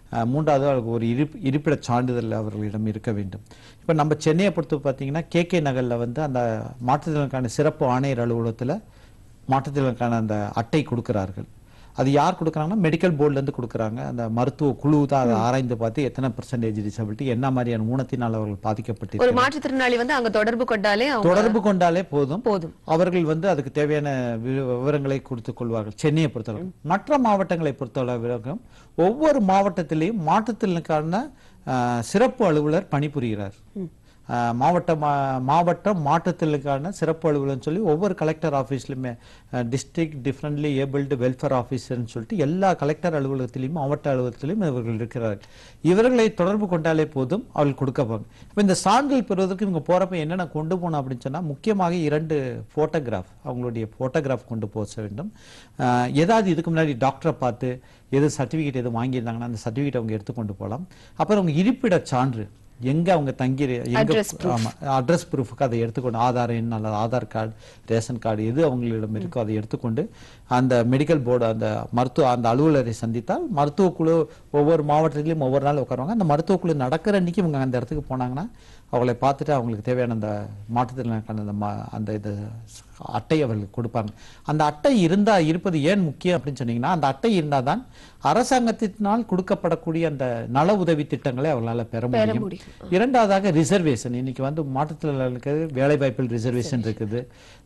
அஹ், மூன்றாவது அவருக்கு ஒரு இருப் இருப்பிட சான்றிதழ் அவர்களிடம் இருக்க வேண்டும் இப்போ நம்ம சென்னையை பொறுத்து பார்த்தீங்கன்னா கே கே நகரில் வந்து அந்த மாற்றுத்திறனுக்கான சிறப்பு ஆணையர் அலுவலகத்தில் மாற்றுத்திறனுக்கான அந்த அட்டை கொடுக்கிறார்கள் அது யார் கொடுக்குறாங்கன்னா மெடிக்கல் போர்டுலேருந்து கொடுக்குறாங்க அந்த மருத்துவ குழு தான் அதை ஆராய்ந்து பார்த்து எத்தனை பர்சன்டேஜ் டிசபிலிட்டி என்ன மாதிரியான ஊனத்தினால் அவர்கள்
ஒரு
பாதிக்கப்பட்டு
மாற்றுத்திறனாளி வந்து அங்க தொடர்பு கொண்டாலே அவங்க
தொடர்பு கொண்டாலே போதும்
போதும்
அவர்கள் வந்து அதுக்கு தேவையான வி- விவரங்களை கொடுத்துக் கொள்வார்கள் சென்னையை பொறுத்தளவு மற்ற மாவட்டங்களை பொறுத்தளவிலும் ஒவ்வொரு மாவட்டத்திலேயும் மாற்றுத்திறனுக்கான ஆஹ், சிறப்பு அலுவலர் பணிபுரிகிறார் ஆஹ், மாவட்ட மா- மாவட்டம் மாற்றுத்திறனுக்கான சிறப்பு அலுவலர்னு சொல்லி ஒவ்வொரு கலெக்டர் ஆஃபீஸ்லையுமே டிஸ்ட்ரிக்ட் டிஃப்ரெண்ட்லி ஏபிள்டு வெல்ஃபேர் ஆஃபீஸர்னு சொல்லிட்டு எல்லா கலெக்டர் அலுவலகத்திலையும் மாவட்ட அலுவலகத்திலையும் இவர்கள் இருக்கிறார்கள் இவர்களை தொடர்பு கொண்டாலே போதும் அவர்கள் கொடுக்கப்பாங்க இப்போ இந்த சான்றிதழ் பெறுவதற்கு இவங்க போறப்ப என்னென்ன கொண்டு போகணும் அப்படின்னு சொன்னா முக்கியமாக இரண்டு போட்டோகிராஃப் அவங்களுடைய போட்டோகிராஃப் கொண்டு போக வேண்டும் ஆஹ் ஏதாவது இதுக்கு முன்னாடி டாக்டரை பார்த்து எது சர்டிஃபிகேட் எதுவும் வாங்கியிருந்தாங்கன்னா அந்த சர்டிஃபிகேட் அவங்க எடுத்துக்கொண்டு போகலாம் அப்புறம் அவங்க இருப்பிட சான்று எங்க அவங்க தங்கி எங்க
Address proof.
ஆமா அட்ரஸ் ப்ரூஃபுக்கு அதை எடுத்துக்கொண்டு ஆதார் எண் அல்லது ஆதார் கார்டு ரேஷன் கார்டு எது அவங்களிடம் இருக்கோ அதை எடுத்துக்கொண்டு அந்த மெடிக்கல் போர்டு அந்த மருத்துவ அந்த அலுவலரை சந்தித்தால் மருத்துவ குழு ஒவ்வொரு மாவட்டத்திலையும் ஒவ்வொரு நாள் உட்காருவாங்க அந்த மருத்துவ குழு நடக்கிற அன்னைக்கு இவங்க அந்த இடத்துக்கு போனாங்கன்னா அவங்களை பார்த்துட்டு அவங்களுக்கு தேவையான அந்த மாற்றுத்திறனுக்கான அந்த ம- அந்த இது அட்டை அவர்களுக்கு கொடுப்பாங்க அந்த அட்டை இருந்தா இருப்பது ஏன் முக்கியம் அப்படின்னு சொன்னீங்கன்னா அந்த அட்டை இருந்தால் தான் அரசாங்கத்தினால் கொடுக்கப்படக்கூடிய அந்த நல உதவி திட்டங்களை அவர்களால பெற
பெற
முடியும்
முடியும்.
இரண்டாவதாக ரிசர்வேஷன் இன்னைக்கு வந்து மாற்றுத்திறனாளிகளுக்கு வேலை வாய்ப்பில் ரிசர்வேஷன் இருக்குது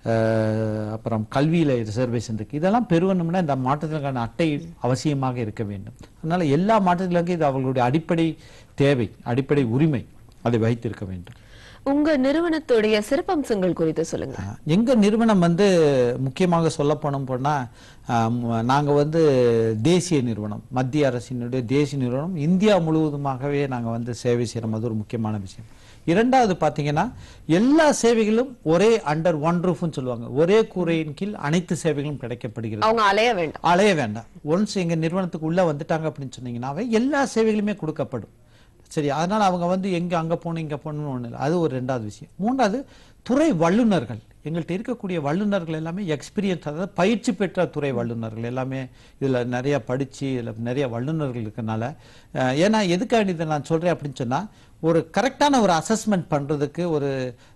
அஹ், அப்புறம் கல்வியில ரிசர்வேஷன் இருக்கு இதெல்லாம் பெறுவணும்னா இந்த மாற்றுத்திறனுக்கான அட்டை அவசியமாக இருக்க வேண்டும் அதனால எல்லா மாற்றுத்திறனுக்கும் இது அவர்களுடைய அடிப்படை தேவை அடிப்படை உரிமை அதை வைத்திருக்க வேண்டும்
உங்க நிறுவனத்துடைய சிறப்பம்சங்கள் குறித்து சொல்லுங்க
எங்க நிறுவனம் வந்து முக்கியமாக சொல்ல போனோம் போனா ஆம், நாங்க வந்து தேசிய நிறுவனம் மத்திய அரசினுடைய தேசிய நிறுவனம் இந்தியா முழுவதுமாகவே நாங்க வந்து சேவை செய்யறோம் அது ஒரு முக்கியமான விஷயம் இரண்டாவது பாத்தீங்கன்னா எல்லா சேவைகளும் ஒரே அண்டர் ஒன் ரூஃப்னு சொல்லுவாங்க ஒரே கூரையின் கீழ் அனைத்து சேவைகளும் கிடைக்கப்படுகிறது
அவங்க அலைய வேண்டாம்
அலைய வேண்டாம் ஒன்ஸ் எங்க நிறுவனத்துக்கு உள்ள வந்துட்டாங்க அப்படின்னு சொன்னீங்கன்னாவே எல்லா சேவைகளுமே கொடுக்கப்படும் சரி அதனால அவங்க வந்து எங்க அங்க போகணும் இங்க போகணும்னு ஒண்ணு இல்லை அது ஒரு ரெண்டாவது விஷயம் மூன்றாவது துறை வல்லுநர்கள் எங்கள்கிட்ட இருக்கக்கூடிய வல்லுநர்கள் எல்லாமே எக்ஸ்பீரியன்ஸ் அதாவது பயிற்சி பெற்ற துறை வல்லுநர்கள் எல்லாமே இதுல நிறைய படிச்சு இதுல நிறைய வல்லுநர்கள் இருக்கனால அஹ், ஏன்னா எதுக்காக இதை நான் சொல்றேன் அப்படின்னு சொன்னா ஒரு கரெக்டான ஒரு அசஸ்மெண்ட் பண்றதுக்கு ஒரு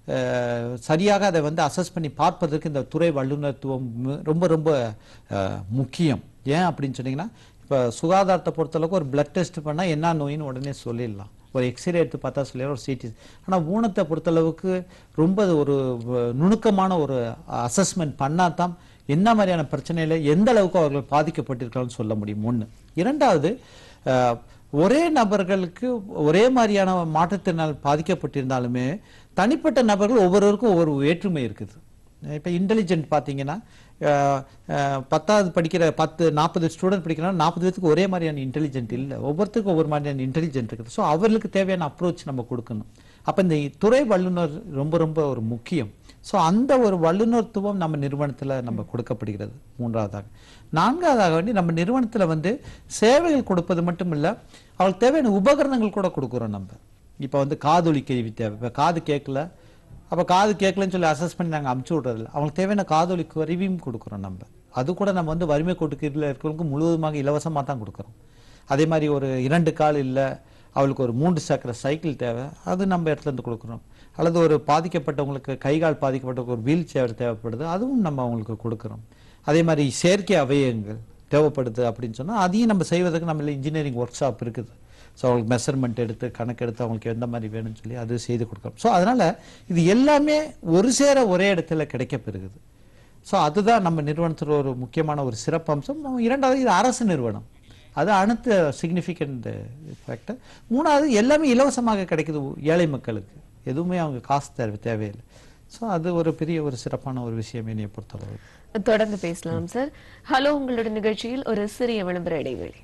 அஹ், சரியாக அதை வந்து அசஸ் பண்ணி பார்ப்பதற்கு இந்த துறை வல்லுநத்துவம் மு- ரொம்ப ரொம்ப அஹ், முக்கியம் ஏன் அப்படின்னு சொன்னீங்கன்னா இப்போ சுகாதாரத்தை பொறுத்தளவுக்கு ஒரு பிளட் டெஸ்ட் பண்ணா என்ன நோயின்னு உடனே சொல்லிடலாம் ஒரு எக்ஸ்ரே எடுத்து பார்த்தா சொல்லிடலாம் ஒரு சிடி ஆனா ஊனத்தை பொறுத்தளவுக்கு ரொம்ப அது ஒரு வ- நுணுக்கமான ஒரு அசஸ்மெண்ட் பண்ணாதான் என்ன மாதிரியான பிரச்சனையில எந்த அளவுக்கு அவர்கள் பாதிக்கப்பட்டிருக்காங்கன்னு சொல்ல முடியும் ஒண்ணு இரண்டாவது அஹ், ஒரே நபர்களுக்கு ஒரே மாதிரியான மாற்றுத்திறனால் பாதிக்கப்பட்டிருந்தாலுமே தனிப்பட்ட நபர்கள் ஒவ்வொருவருக்கும் ஒவ்வொரு வேற்றுமை இருக்குது இப்போ இன்டெலிஜென்ட் பார்த்தீங்கன்னா அஹ், அஹ், பத்தாவது படிக்கிற பத்து நாற்பது ஸ்டூடெண்ட் படிக்கிறாங்க நாற்பது பேத்துக்கு ஒரே மாதிரியான இன்டெலிஜென்ட் இல்லை ஒவ்வொருத்தருக்கும் ஒவ்வொரு மாதிரியான இன்டெலிஜென்ட் இருக்குது ஸோ அவர்களுக்கு தேவையான அப்ரோச் நம்ம கொடுக்கணும் அப்போ இந்த துறை வல்லுநர் ரொம்ப ரொம்ப ஒரு முக்கியம் ஸோ அந்த ஒரு வல்லுநர்த்துவம் நம்ம நிறுவனத்தில் நம்ம கொடுக்கப்படுகிறது மூன்றாவதாக நான்காவதாக வேண்டி நம்ம நிறுவனத்தில் வந்து சேவைகள் கொடுப்பது மட்டும் இல்லை அவங்களுக்கு தேவையான உபகரணங்கள் கூட கொடுக்குறோம் நம்ம இப்போ வந்து காதொலி கேள்வி தேவை இப்போ காது கேட்கல அப்போ காது கேட்கலன்னு சொல்லி அசஸ் பண்ணி நாங்கள் அமுச்சு விட்றதில்ல அவங்களுக்கு தேவையான காதொலி கருவியும் கொடுக்குறோம் நம்ம அது கூட நம்ம வந்து வறுமை கோட்டுக்கு கீழே இருக்கிறவங்களுக்கு முழுவதுமாக இலவசமாக தான் கொடுக்குறோம் அதே மாதிரி ஒரு இரண்டு கால் இல்லை அவளுக்கு ஒரு மூன்று சக்கர சைக்கிள் தேவை அது நம்ம இடத்துல இருந்து கொடுக்குறோம் அல்லது ஒரு பாதிக்கப்பட்டவங்களுக்கு கை கால் பாதிக்கப்பட்டவங்களுக்கு ஒரு வீல் சேர் தேவைப்படுது அதுவும் நம்ம அவங்களுக்கு கொடுக்குறோம் அதே மாதிரி செயற்கை அவயங்கள் தேவைப்படுது அப்படின்னு சொன்னா அதையும் நம்ம செய்வதற்கு நம்ம இன்ஜினியரிங் ஒர்க் ஷாப் இருக்குது ஸோ அவங்களுக்கு மெஷர்மெண்ட் எடுத்து கணக்கெடுத்து அவங்களுக்கு எந்த மாதிரி வேணும்னு சொல்லி அது செய்து கொடுக்குறோம் ஸோ அதனால இது எல்லாமே ஒரு சேர ஒரே இடத்துல கிடைக்கப்பெறுகிறது ஸோ அதுதான் நம்ம நிறுவனத்தில் ஒரு முக்கியமான ஒரு சிறப்பம்சம் இரண்டாவது இது அரசு நிறுவனம் அது அடுத்த சிக்னிஃபிகண்ட் ஃபேக்டர் மூணாவது எல்லாமே இலவசமாக கிடைக்குது ஏழை மக்களுக்கு எதுவுமே அவங்க காசு தேவை தேவையில்லை ஸோ அது ஒரு பெரிய ஒரு சிறப்பான ஒரு விஷயம் என்னைய பொறுத்தளவு
தொடர்ந்து பேசலாம் சார் ஹலோ உங்களோட நிகழ்ச்சியில் ஒரு சிறிய விளம்பர இடைவேளை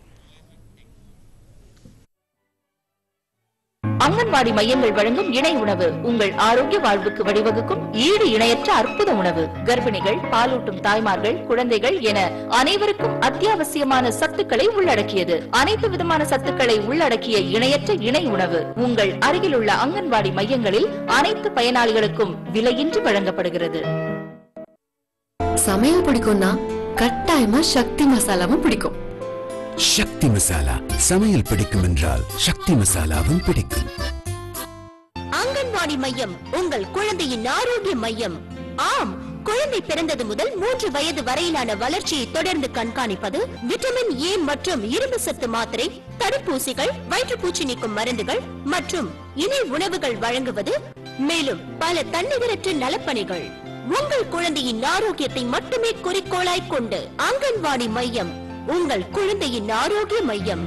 அங்கன்வாடி மையங்கள் வழங்கும் இணை உணவு உங்கள் ஆரோக்கிய வாழ்வுக்கு வழிவகுக்கும் ஈடு இணையற்ற அற்புத உணவு கர்ப்பிணிகள் பாலூட்டும் தாய்மார்கள் குழந்தைகள் என அனைவருக்கும் அத்தியாவசியமான சத்துக்களை உள்ளடக்கியது அனைத்து விதமான சத்துக்களை உள்ளடக்கிய இணையற்ற இணை உணவு உங்கள் அருகிலுள்ள அங்கன்வாடி மையங்களில் அனைத்து பயனாளிகளுக்கும் விலையின்றி வழங்கப்படுகிறது
சமையல் பிடிக்கும்னா கட்டாயமா சக்தி மசாலாவும் பிடிக்கும்
சக்தி மசாலா சமையல் பிடிக்கும் என்றால் சக்தி மசாலாவும் பிடிக்கும்
அங்கன்வாடி மையம் உங்கள் குழந்தையின் ஆரோக்கிய மையம் ஆம் குழந்தை பிறந்தது முதல் மூன்று வயது வரையிலான வளர்ச்சியை தொடர்ந்து கண்காணிப்பது விட்டமின் ஏ மற்றும் இரும்பு சத்து மாத்திரை தடுப்பூசிகள் வயிற்றுப்பூச்சி நீக்கும் மருந்துகள் மற்றும் இணை உணவுகள் வழங்குவது மேலும் பல தன்னிகரற்ற நலப்பணிகள் உங்கள் குழந்தையின் ஆரோக்கியத்தை மட்டுமே குறிக்கோளாய் கொண்டு அங்கன்வாடி மையம் உங்கள் குழந்தையின் ஆரோக்கிய மையம்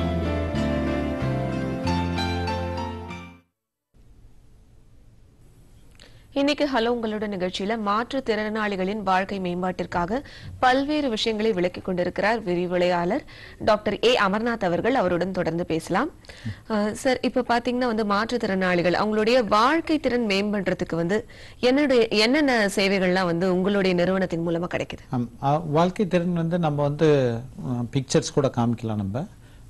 இன்னைக்கு ஹலோ உங்களோட நிகழ்ச்சியில மாற்றுத்திறனாளிகளின் வாழ்க்கை மேம்பாட்டிற்காக பல்வேறு விஷயங்களை விளக்கிக் கொண்டிருக்கிறார் விரிவுரையாளர் டாக்டர் ஏ அமர்நாத் அவர்கள் அவருடன் தொடர்ந்து பேசலாம் அஹ், சார் இப்ப பாத்தீங்கன்னா வந்து மாற்றுத்திறனாளிகள் அவங்களுடைய வாழ்க்கை திறன் மேம்படுறதுக்கு வந்து என்னுடைய என்னென்ன சேவைகள்லாம் வந்து உங்களுடைய நிறுவனத்தின் மூலமா கிடைக்குது
ஆம், ஆ, வாழ்க்கை திறன் வந்து நம்ம வந்து பிக்சர்ஸ் கூட காமிக்கலாம் நம்ம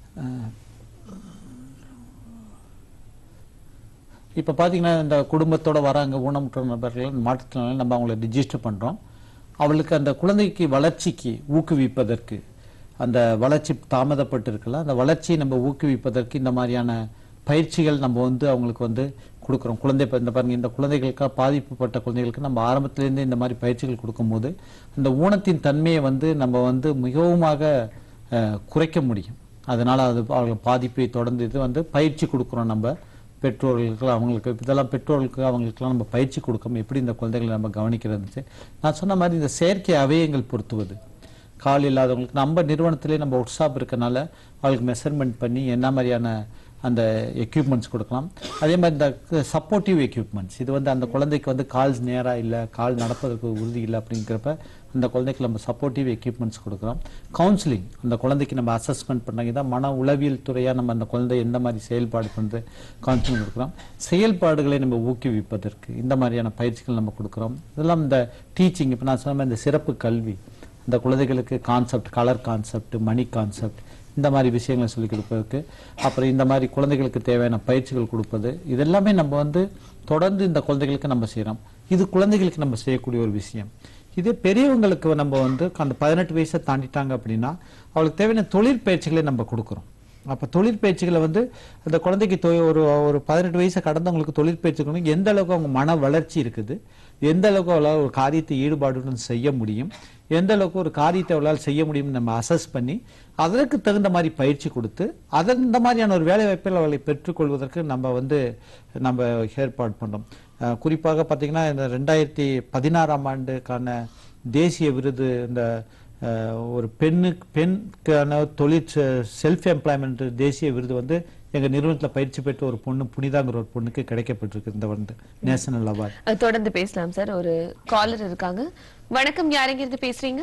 இப்போ பார்த்தீங்கன்னா இந்த குடும்பத்தோட வராங்க ஊனமுற்ற நபர்கள் மாற்றுத்திறனாளி நம்ம அவங்கள ரிஜிஸ்டர் பண்ணுறோம் அவளுக்கு அந்த குழந்தைக்கு வளர்ச்சிக்கு ஊக்குவிப்பதற்கு அந்த வளர்ச்சி தாமதப்பட்டு இருக்கலாம் அந்த வளர்ச்சியை நம்ம ஊக்குவிப்பதற்கு இந்த மாதிரியான பயிற்சிகள் நம்ம வந்து அவங்களுக்கு வந்து கொடுக்குறோம் குழந்தை இப்ப இந்த பாருங்க இந்த குழந்தைகளுக்காக பாதிப்புப்பட்ட குழந்தைகளுக்கு நம்ம ஆரம்பத்திலேருந்தே இந்த மாதிரி பயிற்சிகள் கொடுக்கும்போது அந்த ஊனத்தின் தன்மையை வந்து நம்ம வந்து மிகவுமாக அஹ், குறைக்க முடியும் அதனால அது அவங்களுக்கு பாதிப்பை தொடர்ந்து இது வந்து பயிற்சி கொடுக்குறோம் நம்ம பெற்றோர்களுக்கு அவங்களுக்கு இதெல்லாம் பெற்றோர்களுக்கு அவங்களுக்குலாம் நம்ம பயிற்சி கொடுக்கணும் எப்படி இந்த குழந்தைகளை நம்ம கவனிக்கிறது நான் சொன்ன மாதிரி இந்த செயற்கை அவயங்கள் பொருத்துவது கால் இல்லாதவங்களுக்கு நம்ம நிறுவனத்திலே நம்ம ஒர்க் ஷாப் இருக்கனால அவங்களுக்கு மெஷர்மெண்ட் பண்ணி என்ன மாதிரியான அந்த எக்யூப்மெண்ட்ஸ் கொடுக்கலாம் அதே மாதிரி இந்த சப்போர்ட்டிவ் எக்யூப்மெண்ட்ஸ் இது வந்து அந்த குழந்தைக்கு வந்து கால் நேராக இல்லை கால் நடப்பதற்கு உறுதி இல்லை அப்படிங்கிறப்ப அந்த குழந்தைக்கு நம்ம சப்போர்ட்டிவ் எக்யூப்மெண்ட்ஸ் கொடுக்குறோம் கவுன்சிலிங் அந்த குழந்தைக்கு நம்ம அசஸ்மெண்ட் பண்ணாங்க இதான் மன உளவியல் துறையாக நம்ம அந்த குழந்தை எந்த மாதிரி செயல்பாடு பண்ணுறது கவுன்சிலிங் கொடுக்குறோம் செயல்பாடுகளை நம்ம ஊக்குவிப்பதற்கு இந்த மாதிரியான பயிற்சிகள் நம்ம கொடுக்குறோம் இதெல்லாம் இந்த டீச்சிங் இப்போ நான் சொன்ன மாதிரி இந்த சிறப்பு கல்வி இந்த குழந்தைகளுக்கு concept colour concept money concept இந்த மாதிரி விஷயங்களை சொல்லிக் கொடுப்பதற்கு அப்புறம் இந்த மாதிரி குழந்தைகளுக்கு தேவையான பயிற்சிகள் கொடுப்பது இதெல்லாமே நம்ம வந்து தொடர்ந்து இந்த குழந்தைகளுக்கு நம்ம செய்கிறோம் இது குழந்தைகளுக்கு நம்ம செய்யக்கூடிய ஒரு விஷயம் இதே பெரியவங்களுக்கு நம்ம வந்து அந்த பதினெட்டு வயசை தாண்டிட்டாங்க அப்படின்னா அவளுக்கு தேவையான தொழிற்பயிற்சிகளை நம்ம கொடுக்குறோம் அப்போ தொழிற்பயிற்சிகளை வந்து அந்த குழந்தைக்கு தொ- ஒரு ஒரு பதினெட்டு வயசை கடந்தவங்களுக்கு தொழிற்பயிற்சி கொடுக்கணும் எந்த அளவுக்கு அவங்க மன வளர்ச்சி இருக்குது எந்த அளவுக்கு அவளால் ஒரு காரியத்தை ஈடுபாடுடன் செய்ய முடியும் எந்த அளவுக்கு ஒரு காரியத்தை அவளால் செய்ய முடியும்னு நம்ம அசஸ் பண்ணி அதற்கு தகுந்த மாதிரி பயிற்சி கொடுத்து அதன் இந்த மாதிரியான ஒரு வேலை வாய்ப்பில் அவளை பெற்றுக்கொள்வதற்கு நம்ம வந்து நம்ம ஏற்பாடு பண்ணோம் அஹ் குறிப்பாக பார்த்தீங்கன்னா இந்த ரெண்டாயிரத்தி பதினாறாம் ஆண்டுக்கான தேசிய விருது இந்த அஹ், ஒரு பெண்ணுக்கு பெண்க்கான தொழிற் செல்ஃப் எம்ப்ளாய்மெண்ட் தேசிய விருது வந்து எங்கள் நிறுவனத்தில் பயிற்சி பெற்ற ஒரு பொண்ணு புனிதாங்கிற ஒரு பொண்ணுக்கு கிடைக்கப்பட்டிருக்கு இந்த வந்து நேஷனல் அவார்டு
அஹ், தொடர்ந்து பேசலாம் சார் ஒரு காலர் இருக்காங்க வணக்கம் யாரெங்க இருந்து பேசுறீங்க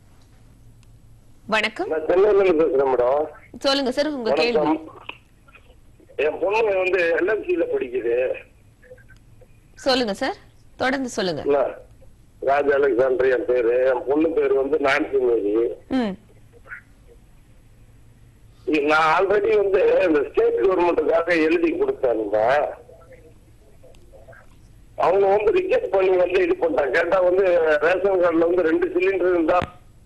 வணக்கம்
நான் சென்னையில இருந்து பேசுறேன் மேடம்
சொல்லுங்க சார் உங்க கேள்வி
வணக்கம். என் பொண்ணு வந்து எல்எம்சியில படிக்குது
சொல்லுங்க சார் தொடர்ந்து சொல்லுங்க
என்ன? ராஜ் அலெக்சாண்டர் என் பேரு என் பொண்ணு பேரு வந்து நான்சி மேரி
ம்
இ- நான் ஆல்ரெடி வந்து இந்த ஸ்டேட் கவர்மெண்ட்டுக்காக எழுதி கொடுத்தாங்க அவங்க வந்து ரிஜெக்ட் பண்ணி வந்து இது பண்ணிட்டாங்க கேட்டா வந்து ரேஷன் கார்டுல வந்து ரெண்டு சிலிண்டர் இருந்தா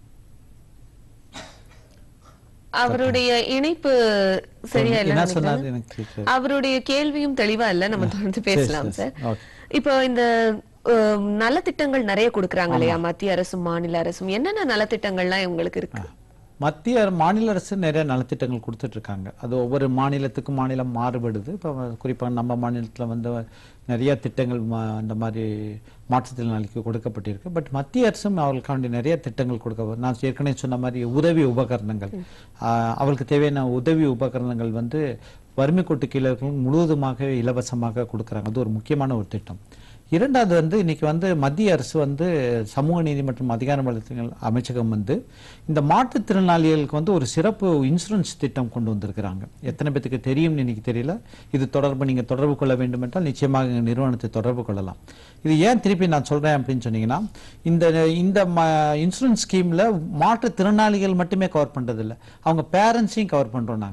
அவருடைய இணைப்பு சரியா
என்ன
இல்லைன்னு
சொன்னாரு
நினைக்கிறேன்.
எனக்கு தெரியல.
அவருடைய கேள்வியும் தெளிவா இல்ல நம்ம தொடர்ந்து பேசலாம்
சரி,
சார்
ஓகே.
இப்போ இந்த அஹ், நலத்திட்டங்கள் நிறைய கொடுக்கறாங்க இல்லையா மத்திய அரசும் மாநில அரசும் என்னென்ன நலத்திட்டங்கள்லாம் உங்களுக்கு இருக்கு
மத்திய மாநில அரசு நிறைய நலத்திட்டங்கள் கொடுத்துட்டு இருக்காங்க அது ஒவ்வொரு மாநிலத்துக்கும் மாநிலம் மாறுபடுது இப்போ குறிப்பாக நம்ம மாநிலத்தில் வந்து நிறைய திட்டங்கள் மா- அந்த மாதிரி மாற்றுத்திறனாளிக்கு கொடுக்கப்பட்டிருக்கு பட் மத்திய அரசும் அவர்களுக்காண்டி நிறைய திட்டங்கள் கொடுக்க நான் ஏற்கனவே சொன்ன மாதிரி உதவி உபகரணங்கள் ஆஹ், அவர்களுக்கு தேவையான உதவி உபகரணங்கள் வந்து வறுமை கோட்டு கீழே இருக்கிறவங்களுக்கு முழுவதுமாக இலவசமாக கொடுக்குறாங்க அது ஒரு முக்கியமான ஒரு திட்டம் இரண்டாவது வந்து இன்னைக்கு வந்து மத்திய அரசு வந்து சமூக நீதி மற்றும் அதிகார வளர்ச்சிகள் அமைச்சகம் வந்து இந்த மாற்றுத்திறனாளிகளுக்கு வந்து ஒரு சிறப்பு இன்சூரன்ஸ் திட்டம் கொண்டு வந்திருக்கிறாங்க எத்தனை பேத்துக்கு தெரியும்னு இன்னைக்கு தெரியல இது தொடர்பு நீங்க தொடர்பு கொள்ள வேண்டும் என்றால் நிச்சயமாக எங்க நிறுவனத்தை தொடர்பு கொள்ளலாம் இது ஏன் திருப்பி நான் சொல்றேன் அப்படின்னு சொன்னீங்கன்னா இந்த இந்த இன்சூரன்ஸ் ஸ்கீம்ல மாற்றுத்திறனாளிகள் மட்டுமே கவர் பண்றது இல்ல அவங்க பேரண்ட்ஸையும் கவர் பண்றோம் நாங்க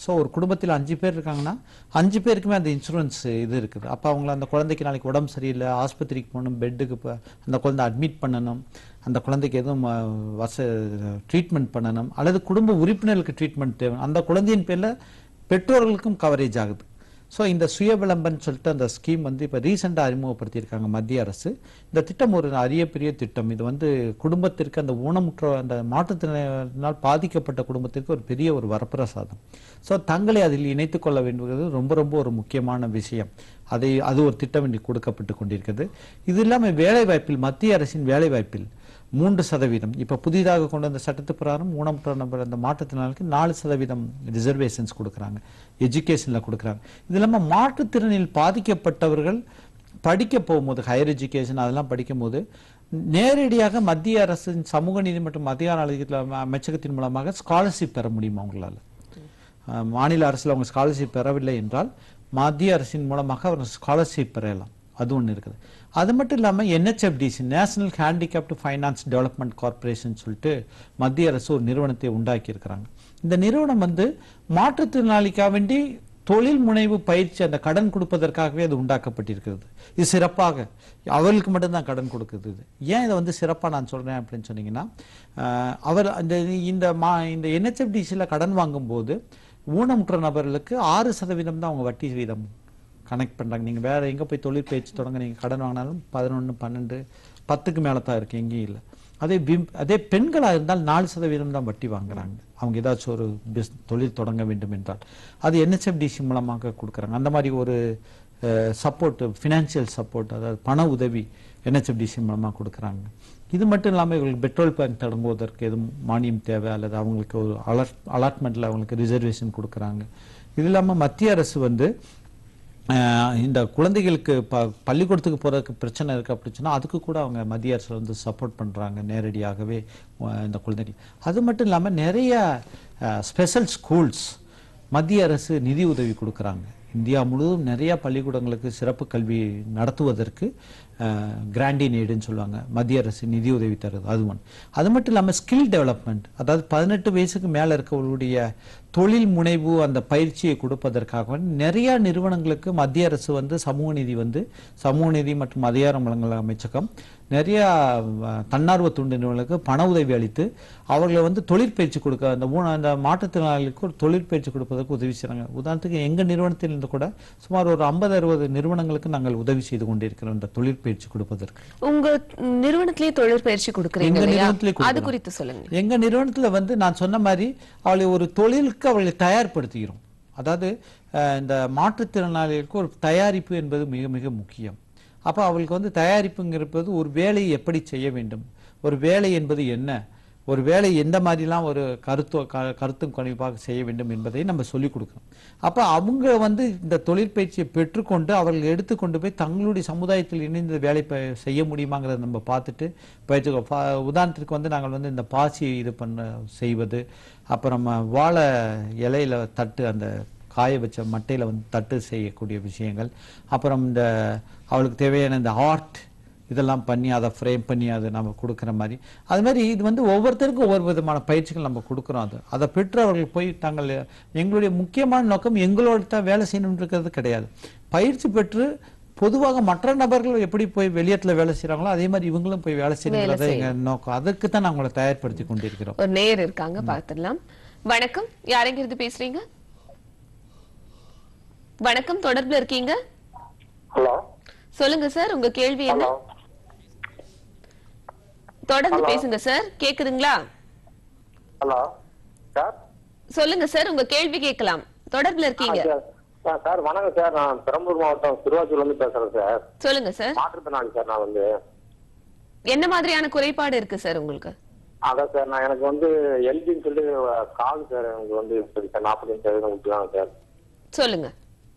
ஸோ ஒரு குடும்பத்தில் அஞ்சு பேர் இருக்காங்கன்னா அஞ்சு பேருக்குமே அந்த இன்சூரன்ஸ் இது இருக்குது அப்போ அவங்கள அந்த குழந்தைக்கு நாளைக்கு உடம்பு சரியில்லை ஆஸ்பத்திரிக்கு போகணும் பெட்டுக்கு இப்போ அந்த குழந்தை அட்மிட் பண்ணணும் அந்த குழந்தைக்கு எதுவும் அஹ், வச ட்ரீட்மெண்ட் பண்ணணும் அல்லது குடும்ப உறுப்பினர்களுக்கு ட்ரீட்மெண்ட் தேவை அந்த குழந்தையின் பேரில் பெற்றோர்களுக்கும் கவரேஜ் ஆகுது ஸோ இந்த சுய விளம்பரம்னு சொல்லிட்டு அந்த ஸ்கீம் வந்து இப்போ ரீசெண்டாக அறிமுகப்படுத்தியிருக்காங்க மத்திய அரசு இந்த திட்டம் ஒரு அரிய பெரிய திட்டம் இது வந்து குடும்பத்திற்கு அந்த ஊனமுற்ற அந்த மாற்றுத்திறனால் பாதிக்கப்பட்ட குடும்பத்திற்கு ஒரு பெரிய ஒரு வரப்பிரசாதம் ஸோ தங்களை அதில் இணைத்துக் கொள்ள வேண்டியது ரொம்ப ரொம்ப ஒரு முக்கியமான விஷயம் அதை அது ஒரு திட்டம் இன்று கொடுக்கப்பட்டு கொண்டிருக்கிறது இது இல்லாமல் வேலைவாய்ப்பில் மத்திய அரசின் வேலைவாய்ப்பில் மூன்று சதவீதம் இப்போ புதிதாக கொண்டு வந்த சட்டத்து பிரகாரம் ஊனமுற்ற நபர் அந்த மாற்றுத்திறனாளிக்கு நாலு சதவீதம் ரிசர்வேஷன்ஸ் கொடுக்குறாங்க எஜுகேஷனில் கொடுக்குறாங்க இது இல்லாமல் மாற்றுத்திறனில் பாதிக்கப்பட்டவர்கள் படிக்க போகும்போது ஹையர் எஜுகேஷன் அதெல்லாம் படிக்கும்போது நேரடியாக மத்திய அரசின் சமூக நீதி மற்றும் அதிகார அலுவலகத்தில் அமைச்சகத்தின் மூலமாக ஸ்காலர்ஷிப் பெற முடியுமா அவங்களால அஹ், மாநில அரசில் அவங்க ஸ்காலர்ஷிப் பெறவில்லை என்றால் மத்திய அரசின் மூலமாக அவங்க ஸ்காலர்ஷிப் பெறலாம் அது ஒன்று இருக்குது அது மட்டும் இல்லாமல் NHFDC national handicapped finance development corporation சொல்லிட்டு மத்திய அரசு ஒரு நிறுவனத்தை உண்டாக்கி இருக்கிறாங்க இந்த நிறுவனம் வந்து மாற்றுத்திறனாளிக்காக வேண்டி தொழில் முனைவு பயிற்சி அந்த கடன் கொடுப்பதற்காகவே அது உண்டாக்கப்பட்டிருக்கிறது இது சிறப்பாக அவர்களுக்கு மட்டும்தான் கடன் கொடுக்குது இது ஏன் இதை வந்து சிறப்பாக நான் சொல்றேன் அப்படின்னு சொன்னீங்கன்னா அஹ், அவர் அந்த இந்த மா இந்த என்ஹெச்எஃப்டிசியில் கடன் வாங்கும்போது ஊனமுற்ற நபர்களுக்கு ஆறு சதவீதம் தான் அவங்க வட்டி வீதம் கனெக்ட் பண்றாங்க நீங்க வேற எங்க போய் தொழில் பயிற்சி தொடங்க நீங்க கடன் வாங்கினாலும் பதினொன்று பன்னெண்டு பத்துக்கு மேல தான் இருக்கு எங்கேயும் இல்லை அதே விம் அதே பெண்களா இருந்தால் நாலு சதவீதம் தான் வட்டி வாங்குறாங்க அவங்க ஏதாச்சும் ஒரு பிஸ் தொழில் தொடங்க வேண்டும் என்றால் அது என்ஹெச்எஃப்டிசி மூலமாக கொடுக்குறாங்க அந்த மாதிரி ஒரு சப்போர்ட் ஃபினான்ஷியல் சப்போர்ட் அதாவது பண உதவி என்ஹெச்எஃப்டிசி மூலமாக கொடுக்குறாங்க இது மட்டும் இல்லாமல் இவங்களுக்கு பெட்ரோல் பேங்க் தொடங்குவதற்கு எதுவும் மானியம் தேவை அல்லது அவங்களுக்கு ஒரு அலாட் அலாட்மெண்ட்டில் அவங்களுக்கு ரிசர்வேஷன் கொடுக்குறாங்க இது இல்லாமல் மத்திய அரசு வந்து அஹ், இந்த குழந்தைகளுக்கு ப பள்ளிக்கூடத்துக்கு போகிறதுக்கு பிரச்சனை இருக்குது அப்படின்னு சொன்னால் அதுக்கு கூட அவங்க மத்திய அரசு வந்து சப்போர்ட் பண்ணுறாங்க நேரடியாகவே அஹ், இந்த குழந்தைகள் அது மட்டும் இல்லாமல் நிறைய ஸ்பெஷல் ஸ்கூல்ஸ் மத்திய அரசு நிதி உதவி கொடுக்குறாங்க இந்தியா முழுவதும் நிறைய பள்ளிக்கூடங்களுக்கு சிறப்பு கல்வி நடத்துவதற்கு கிராண்டின் எய்டுன்னு சொல்லுவாங்க மத்திய அரசு நிதி உதவி தருது அது ஒன்று அது மட்டும் இல்லாமல் ஸ்கில் டெவலப்மெண்ட் அதாவது பதினெட்டு வயசுக்கு மேலே இருக்கவர்களுடைய தொழில் முனைவு அந்த பயிற்சியை கொடுப்பதற்காக நிறைய நிறுவனங்களுக்கு மத்திய அரசு வந்து சமூக நீதி வந்து சமூக நீதி மற்றும் அதிகாரம் வழங்கல் அமைச்சகம் நிறைய அஹ், தன்னார்வ தொண்டு நிறுவனங்களுக்கு பண உதவி அளித்து அவர்களை வந்து தொழிற்பயிற்சி கொடுக்க அந்த ஊன அந்த மாற்றுத்திறனாளிகளுக்கு ஒரு தொழிற்பயிற்சி கொடுப்பதற்கு உதவி செய்கிறாங்க உதாரணத்துக்கு எங்கள் நிறுவனத்திலிருந்து கூட சுமார் ஒரு ஐம்பது அறுபது நிறுவனங்களுக்கு நாங்கள் உதவி செய்து கொண்டிருக்கிறோம் இந்த தொழிற்பயிற்சி கொடுப்பதற்கு
உங்க நிறுவனத்திலேயே தொழிற்பயிற்சி கொடுக்குறீங்க
எங்க
இல்லையா
நிறுவனத்திலே
அது
கொடுக்குறோம்.
குறித்து சொல்லுங்க
எங்க நிறுவனத்துல வந்து நான் சொன்ன மாதிரி அவளை ஒரு தொழிலுக்கு அவளை தயார்படுத்துகிறோம் அதாவது அஹ், இந்த மாற்றுத்திறனாளிகளுக்கு ஒரு தயாரிப்பு என்பது மிக மிக முக்கியம் அப்போ அவளுக்கு வந்து தயாரிப்புங்கிறது ஒரு வேலையை எப்படி செய்ய வேண்டும் ஒரு வேலை என்பது என்ன ஒரு வேலை எந்த மாதிரிலாம் ஒரு கருத்து க- கருத்தும் கணிப்பாக செய்ய வேண்டும் என்பதை நம்ம சொல்லிக் கொடுக்கணும் அப்போ அவங்க வந்து இந்த தொழிற்பயிற்சியை பெற்றுக்கொண்டு அவர்கள் எடுத்துக்கொண்டு போய் தங்களுடைய சமுதாயத்தில் இணைந்து வேலை ப- செய்ய முடியுமாங்கிறத நம்ம பார்த்துட்டு பயிற்சி பா- உதாரணத்திற்கு வந்து நாங்கள் வந்து இந்த பாசி இது பண்ண செய்வது அப்புறம் வாழை இலையில தட்டு அந்த காய வச்ச மட்டையில வந்து தட்டு செய்யக்கூடிய விஷயங்கள் அப்புறம் இந்த அவளுக்கு தேவையான இந்த ஆர்ட் இதெல்லாம் பண்ணி அதை ஃப்ரேம் பண்ணி அதை நம்ம கொடுக்குற மாதிரி அது மாதிரி இது வந்து ஒவ்வொருத்தருக்கும் ஒவ்வொரு விதமான பயிற்சிகள் நம்ம கொடுக்குறோம் அது அதை பெற்று அவர்கள் போய் தாங்கள் எங்களுடைய முக்கியமான நோக்கம் எங்களோட தான் வேலை செய்யணுன்றது கிடையாது பயிற்சி பெற்று பொதுவாக மற்ற நபர்கள் எப்படி போய் வெளியத்துல வேலை செய்றாங்களோ அதே மாதிரி இவங்களும் போய் வேலை செய்யணுங்கிறது எங்க நோக்கம் அதுக்கு தான் நாங்கள் உங்களை தயார்படுத்தி கொண்டிருக்கிறோம்
ஒரு நேர் இருக்காங்க பார்த்துடலாம் வணக்கம் யாரெங்கிருந்து பேசுறீங்க வணக்கம் தொடர்புல இருக்கீங்க
ஹலோ
சொல்லுங்க சார் உங்க கேள்வி என்ன தொடர்ந்து
Hello.
பேசுங்க சார் கேக்குதுங்களா
ஹலோ சார்
சொல்லுங்க சார் உங்க கேள்வி கேட்கலாம் தொடர்புல இருக்கீங்க
சார் சார் வணக்கம் சார் நான் பெரம்பலூர் மாவட்டம் திருவாச்சூர்ல இருந்து பேசுறேன் சார்
சொல்லுங்க சார்
மாற்றுத்திறனாளி சார் நான் வந்து
என்ன மாதிரியான குறைபாடு இருக்கு சார் உங்களுக்கு
அதான் சார் நான் எனக்கு வந்து எல்ஜின்னு சொல்லி கால் சார் எனக்கு வந்து இருக்கு சார் நாற்பத்தஞ்சு சதவீதம் கொடுத்துருக்காங்க சார்
சொல்லுங்க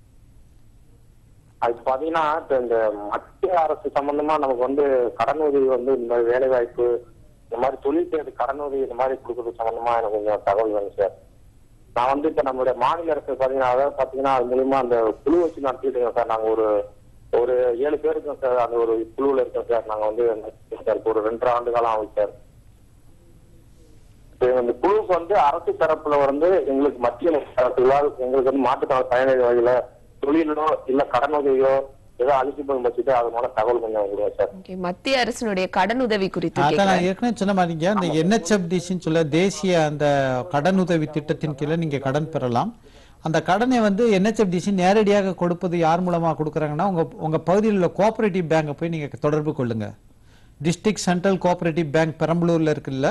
அது பாத்தீங்கன்னா இப்ப இந்த மத்திய அரசு சம்பந்தமா நமக்கு வந்து கடன் உதவி வந்து இந்த மாதிரி வேலை வாய்ப்பு இந்த மாதிரி தொழில் தேடி கடன் உதவி இந்த மாதிரி கொடுக்கறது சம்பந்தமா எனக்கு கொஞ்சம் தகவல் வேணும் சார் நான் வந்து இப்ப நம்மளுடைய மாநில அரசு பாத்தீங்கன்னா அதாவது பாத்தீங்கன்னா அது மூலியமா அந்த குழு வச்சு நடத்திட்டு இருக்கோம் சார் நாங்க ஒரு ஒரு ஏழு பேர் இருக்கோம் சார் அந்த ஒரு குழுவுல இருக்கோம் சார் நாங்க வந்து சார் இப்ப ஒரு ரெண்டரை ஆண்டு காலம் ஆகும் சார் இப்ப இந்த குழுவுக்கு வந்து அரசு தரப்புல வந்து எங்களுக்கு மத்திய தரப்புகளால் எங்களுக்கு வந்து மாற்றுத்தாள் பயனாளி வகையில தொழிலோ இல்ல கடன் உதவியோ ஏதோ அழிக்கப்படும் பட்சத்து அதனால தகவல் கொஞ்சம் கொடுங்க சார்
Okay, மத்திய அரசினுடைய கடன் உதவி குறித்து
அதான் நான்
கேட்கிறேன்.
ஏற்கனவே சொன்ன மாதிரிங்க அந்த என்ஹெச்எஃப்டிசின்னு சொல்ல தேசிய அந்த கடன் உதவி திட்டத்தின் கீழே நீங்க கடன் பெறலாம் அந்த கடனை வந்து என்ஹெச்எஃப்டிசி நேரடியாக கொடுப்பது யார் மூலமா கொடுக்குறாங்கன்னா உங்க உங்க பகுதியில் உள்ள கோஆபரேட்டிவ் பேங்கை போய் நீங்க தொடர்பு கொள்ளுங்க டிஸ்ட்ரிக்ட் சென்ட்ரல் கோஆபரேட்டிவ் பேங்க் பெரம்பலூர்ல இருக்குல்ல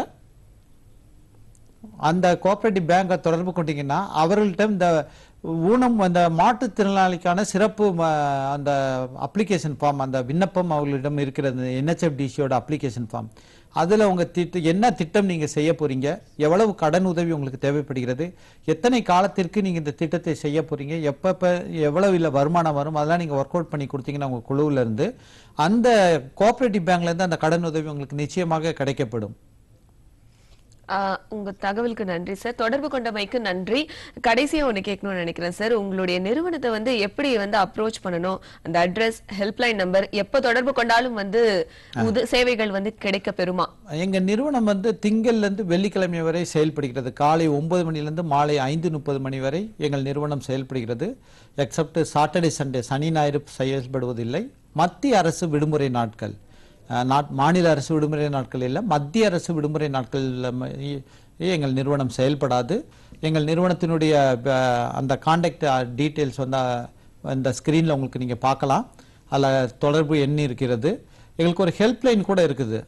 அந்த கோஆபரேட்டிவ் பேங்கை தொடர்பு கொண்டீங்கன்னா அவர்கள்ட்ட இந்த ஊனம் அந்த மாற்றுத்திறனாளிக்கான சிறப்பு ம, அந்த அப்ளிகேஷன் ஃபார்ம் அந்த விண்ணப்பம் அவர்களிடம் இருக்கிறது என்ஹெச்எஃப்டிசியோட அப்ளிகேஷன் ஃபார்ம் அதில் உங்கள் திட்ட என்ன திட்டம் நீங்கள் செய்ய போறீங்க எவ்வளவு கடன் உதவி உங்களுக்கு தேவைப்படுகிறது எத்தனை காலத்திற்கு நீங்கள் இந்த திட்டத்தை செய்ய போறீங்க எப்பப்போ எவ்வளவு இல்லை வருமானம் வரும் அதெல்லாம் நீங்கள் ஒர்க் அவுட் பண்ணி கொடுத்தீங்கன்னா உங்கள் குழுவுல இருந்து அந்த கோஆபரேட்டிவ் பேங்க்லேருந்து அந்த கடன் உதவி உங்களுக்கு நிச்சயமாக கிடைக்கப்படும்
ஆ, உங்க தகவலுக்கு நன்றி சார் தொடர்பு கொண்டமைக்கு நன்றி கடைசியா ஒண்ணு கேட்கணும்னு நினைக்கிறேன் சார் உங்களுடைய நிறுவனத்தை வந்து எப்படி வந்து அப்ரோச் பண்ணணும் அந்த அட்ரஸ் ஹெல்ப்லைன் நம்பர் எப்ப தொடர்பு கொண்டாலும் வந்து உத- சேவைகள் வந்து கிடைக்க பெறுமா
எங்க நிறுவனம் வந்து திங்கள்ல இருந்து வெள்ளிக்கிழமை வரை செயல்படுகிறது காலை ஒன்பது மணிலிருந்து மாலை ஐந்து முப்பது மணி வரை எங்கள் நிறுவனம் செயல்படுகிறது எக்ஸப்ட் சாட்டர்டே சண்டே சனி ஞாயிறு செயல்படுவதில்லை மத்திய அரசு விடுமுறை நாட்கள் அஹ், நாட் மாநில அரசு விடுமுறை நாட்கள் இல்லை மத்திய அரசு விடுமுறை நாட்கள் எங்கள் நிறுவனம் செயல்படாது எங்கள் நிறுவனத்தினுடைய அஹ், அந்த காண்டாக்ட் டீட்டெயில்ஸ் வந்து அஹ், இந்த ஸ்க்ரீனில் உங்களுக்கு நீங்கள் பார்க்கலாம் அதில் தொடர்பு எண் இருக்கிறது எங்களுக்கு ஒரு ஹெல்ப்லைன் கூட இருக்குது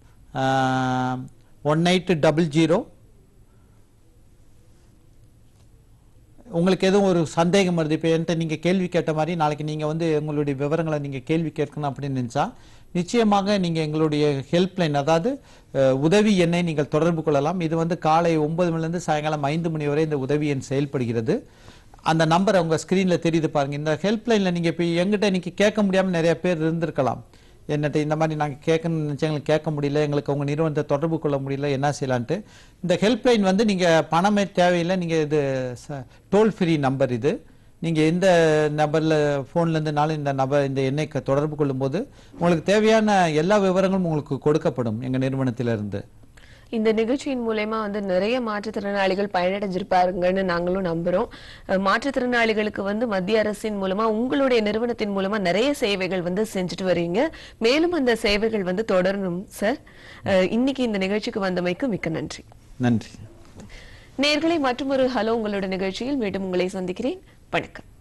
ஒன் எயிட் டபுள் ஜீரோ உங்களுக்கு எதுவும் ஒரு சந்தேகம் வருது இப்போ என்கிட்ட நீங்கள் கேள்வி கேட்ட மாதிரி நாளைக்கு நீங்கள் வந்து உங்களுடைய விவரங்களை நீங்கள் கேள்வி கேட்கணும் அப்படின்னு நினச்சா நிச்சயமாக நீங்கள் எங்களுடைய ஹெல்ப்லைன் அதாவது அஹ், உதவி எண்ணை நீங்கள் தொடர்பு கொள்ளலாம் இது வந்து காலை ஒன்பது மணிலேருந்து சாயங்காலம் ஐந்து மணி வரை இந்த உதவி எண் செயல்படுகிறது அந்த நம்பர் உங்கள் ஸ்க்ரீனில் தெரியுது பாருங்க இந்த ஹெல்ப்லைனில் நீங்கள் இப்போ எங்கிட்ட நீங்கள் கேட்க முடியாமல் நிறைய பேர் இருந்திருக்கலாம் என்னட்ட இந்த மாதிரி நாங்கள் கேட்கணும்னு நினச்சா எங்களுக்கு கேட்க முடியல எங்களுக்கு உங்கள் நிறுவனத்தை தொடர்பு கொள்ள முடியல என்ன செய்யலான்ட்டு இந்த ஹெல்ப்லைன் வந்து நீங்கள் பணமே தேவையில்லை நீங்கள் இது டோல் ஃப்ரீ நம்பர் இது நீங்கள் எந்த நம்பரில் ஃபோன்லேருந்துனாலும் இந்த நபர் இந்த எண்ணை க- தொடர்பு கொள்ளும்போது உங்களுக்கு தேவையான எல்லா விவரங்களும் உங்களுக்கு கொடுக்கப்படும் எங்கள் நிறுவனத்திலிருந்து
இந்த நிகழ்ச்சியின் மூலயமா வந்து நிறைய மாற்றுத்திறனாளிகள் பயனடைஞ்சிருப்பாருங்கன்னு நாங்களும் நம்புறோம் அஹ், மாற்றுத்திறனாளிகளுக்கு வந்து மத்திய அரசின் மூலமா உங்களுடைய நிறுவனத்தின் மூலமா நிறைய சேவைகள் வந்து செஞ்சுட்டு வரீங்க மேலும் அந்த சேவைகள் வந்து தொடரணும் சார் அஹ், இன்னைக்கு இந்த நிகழ்ச்சிக்கு வந்தமைக்கு மிக்க நன்றி
நன்றி
நேர்களை மற்றொரு ஹலோ உங்களோட நிகழ்ச்சியில் மீண்டும் உங்களை சந்திக்கிறேன் வணக்கம்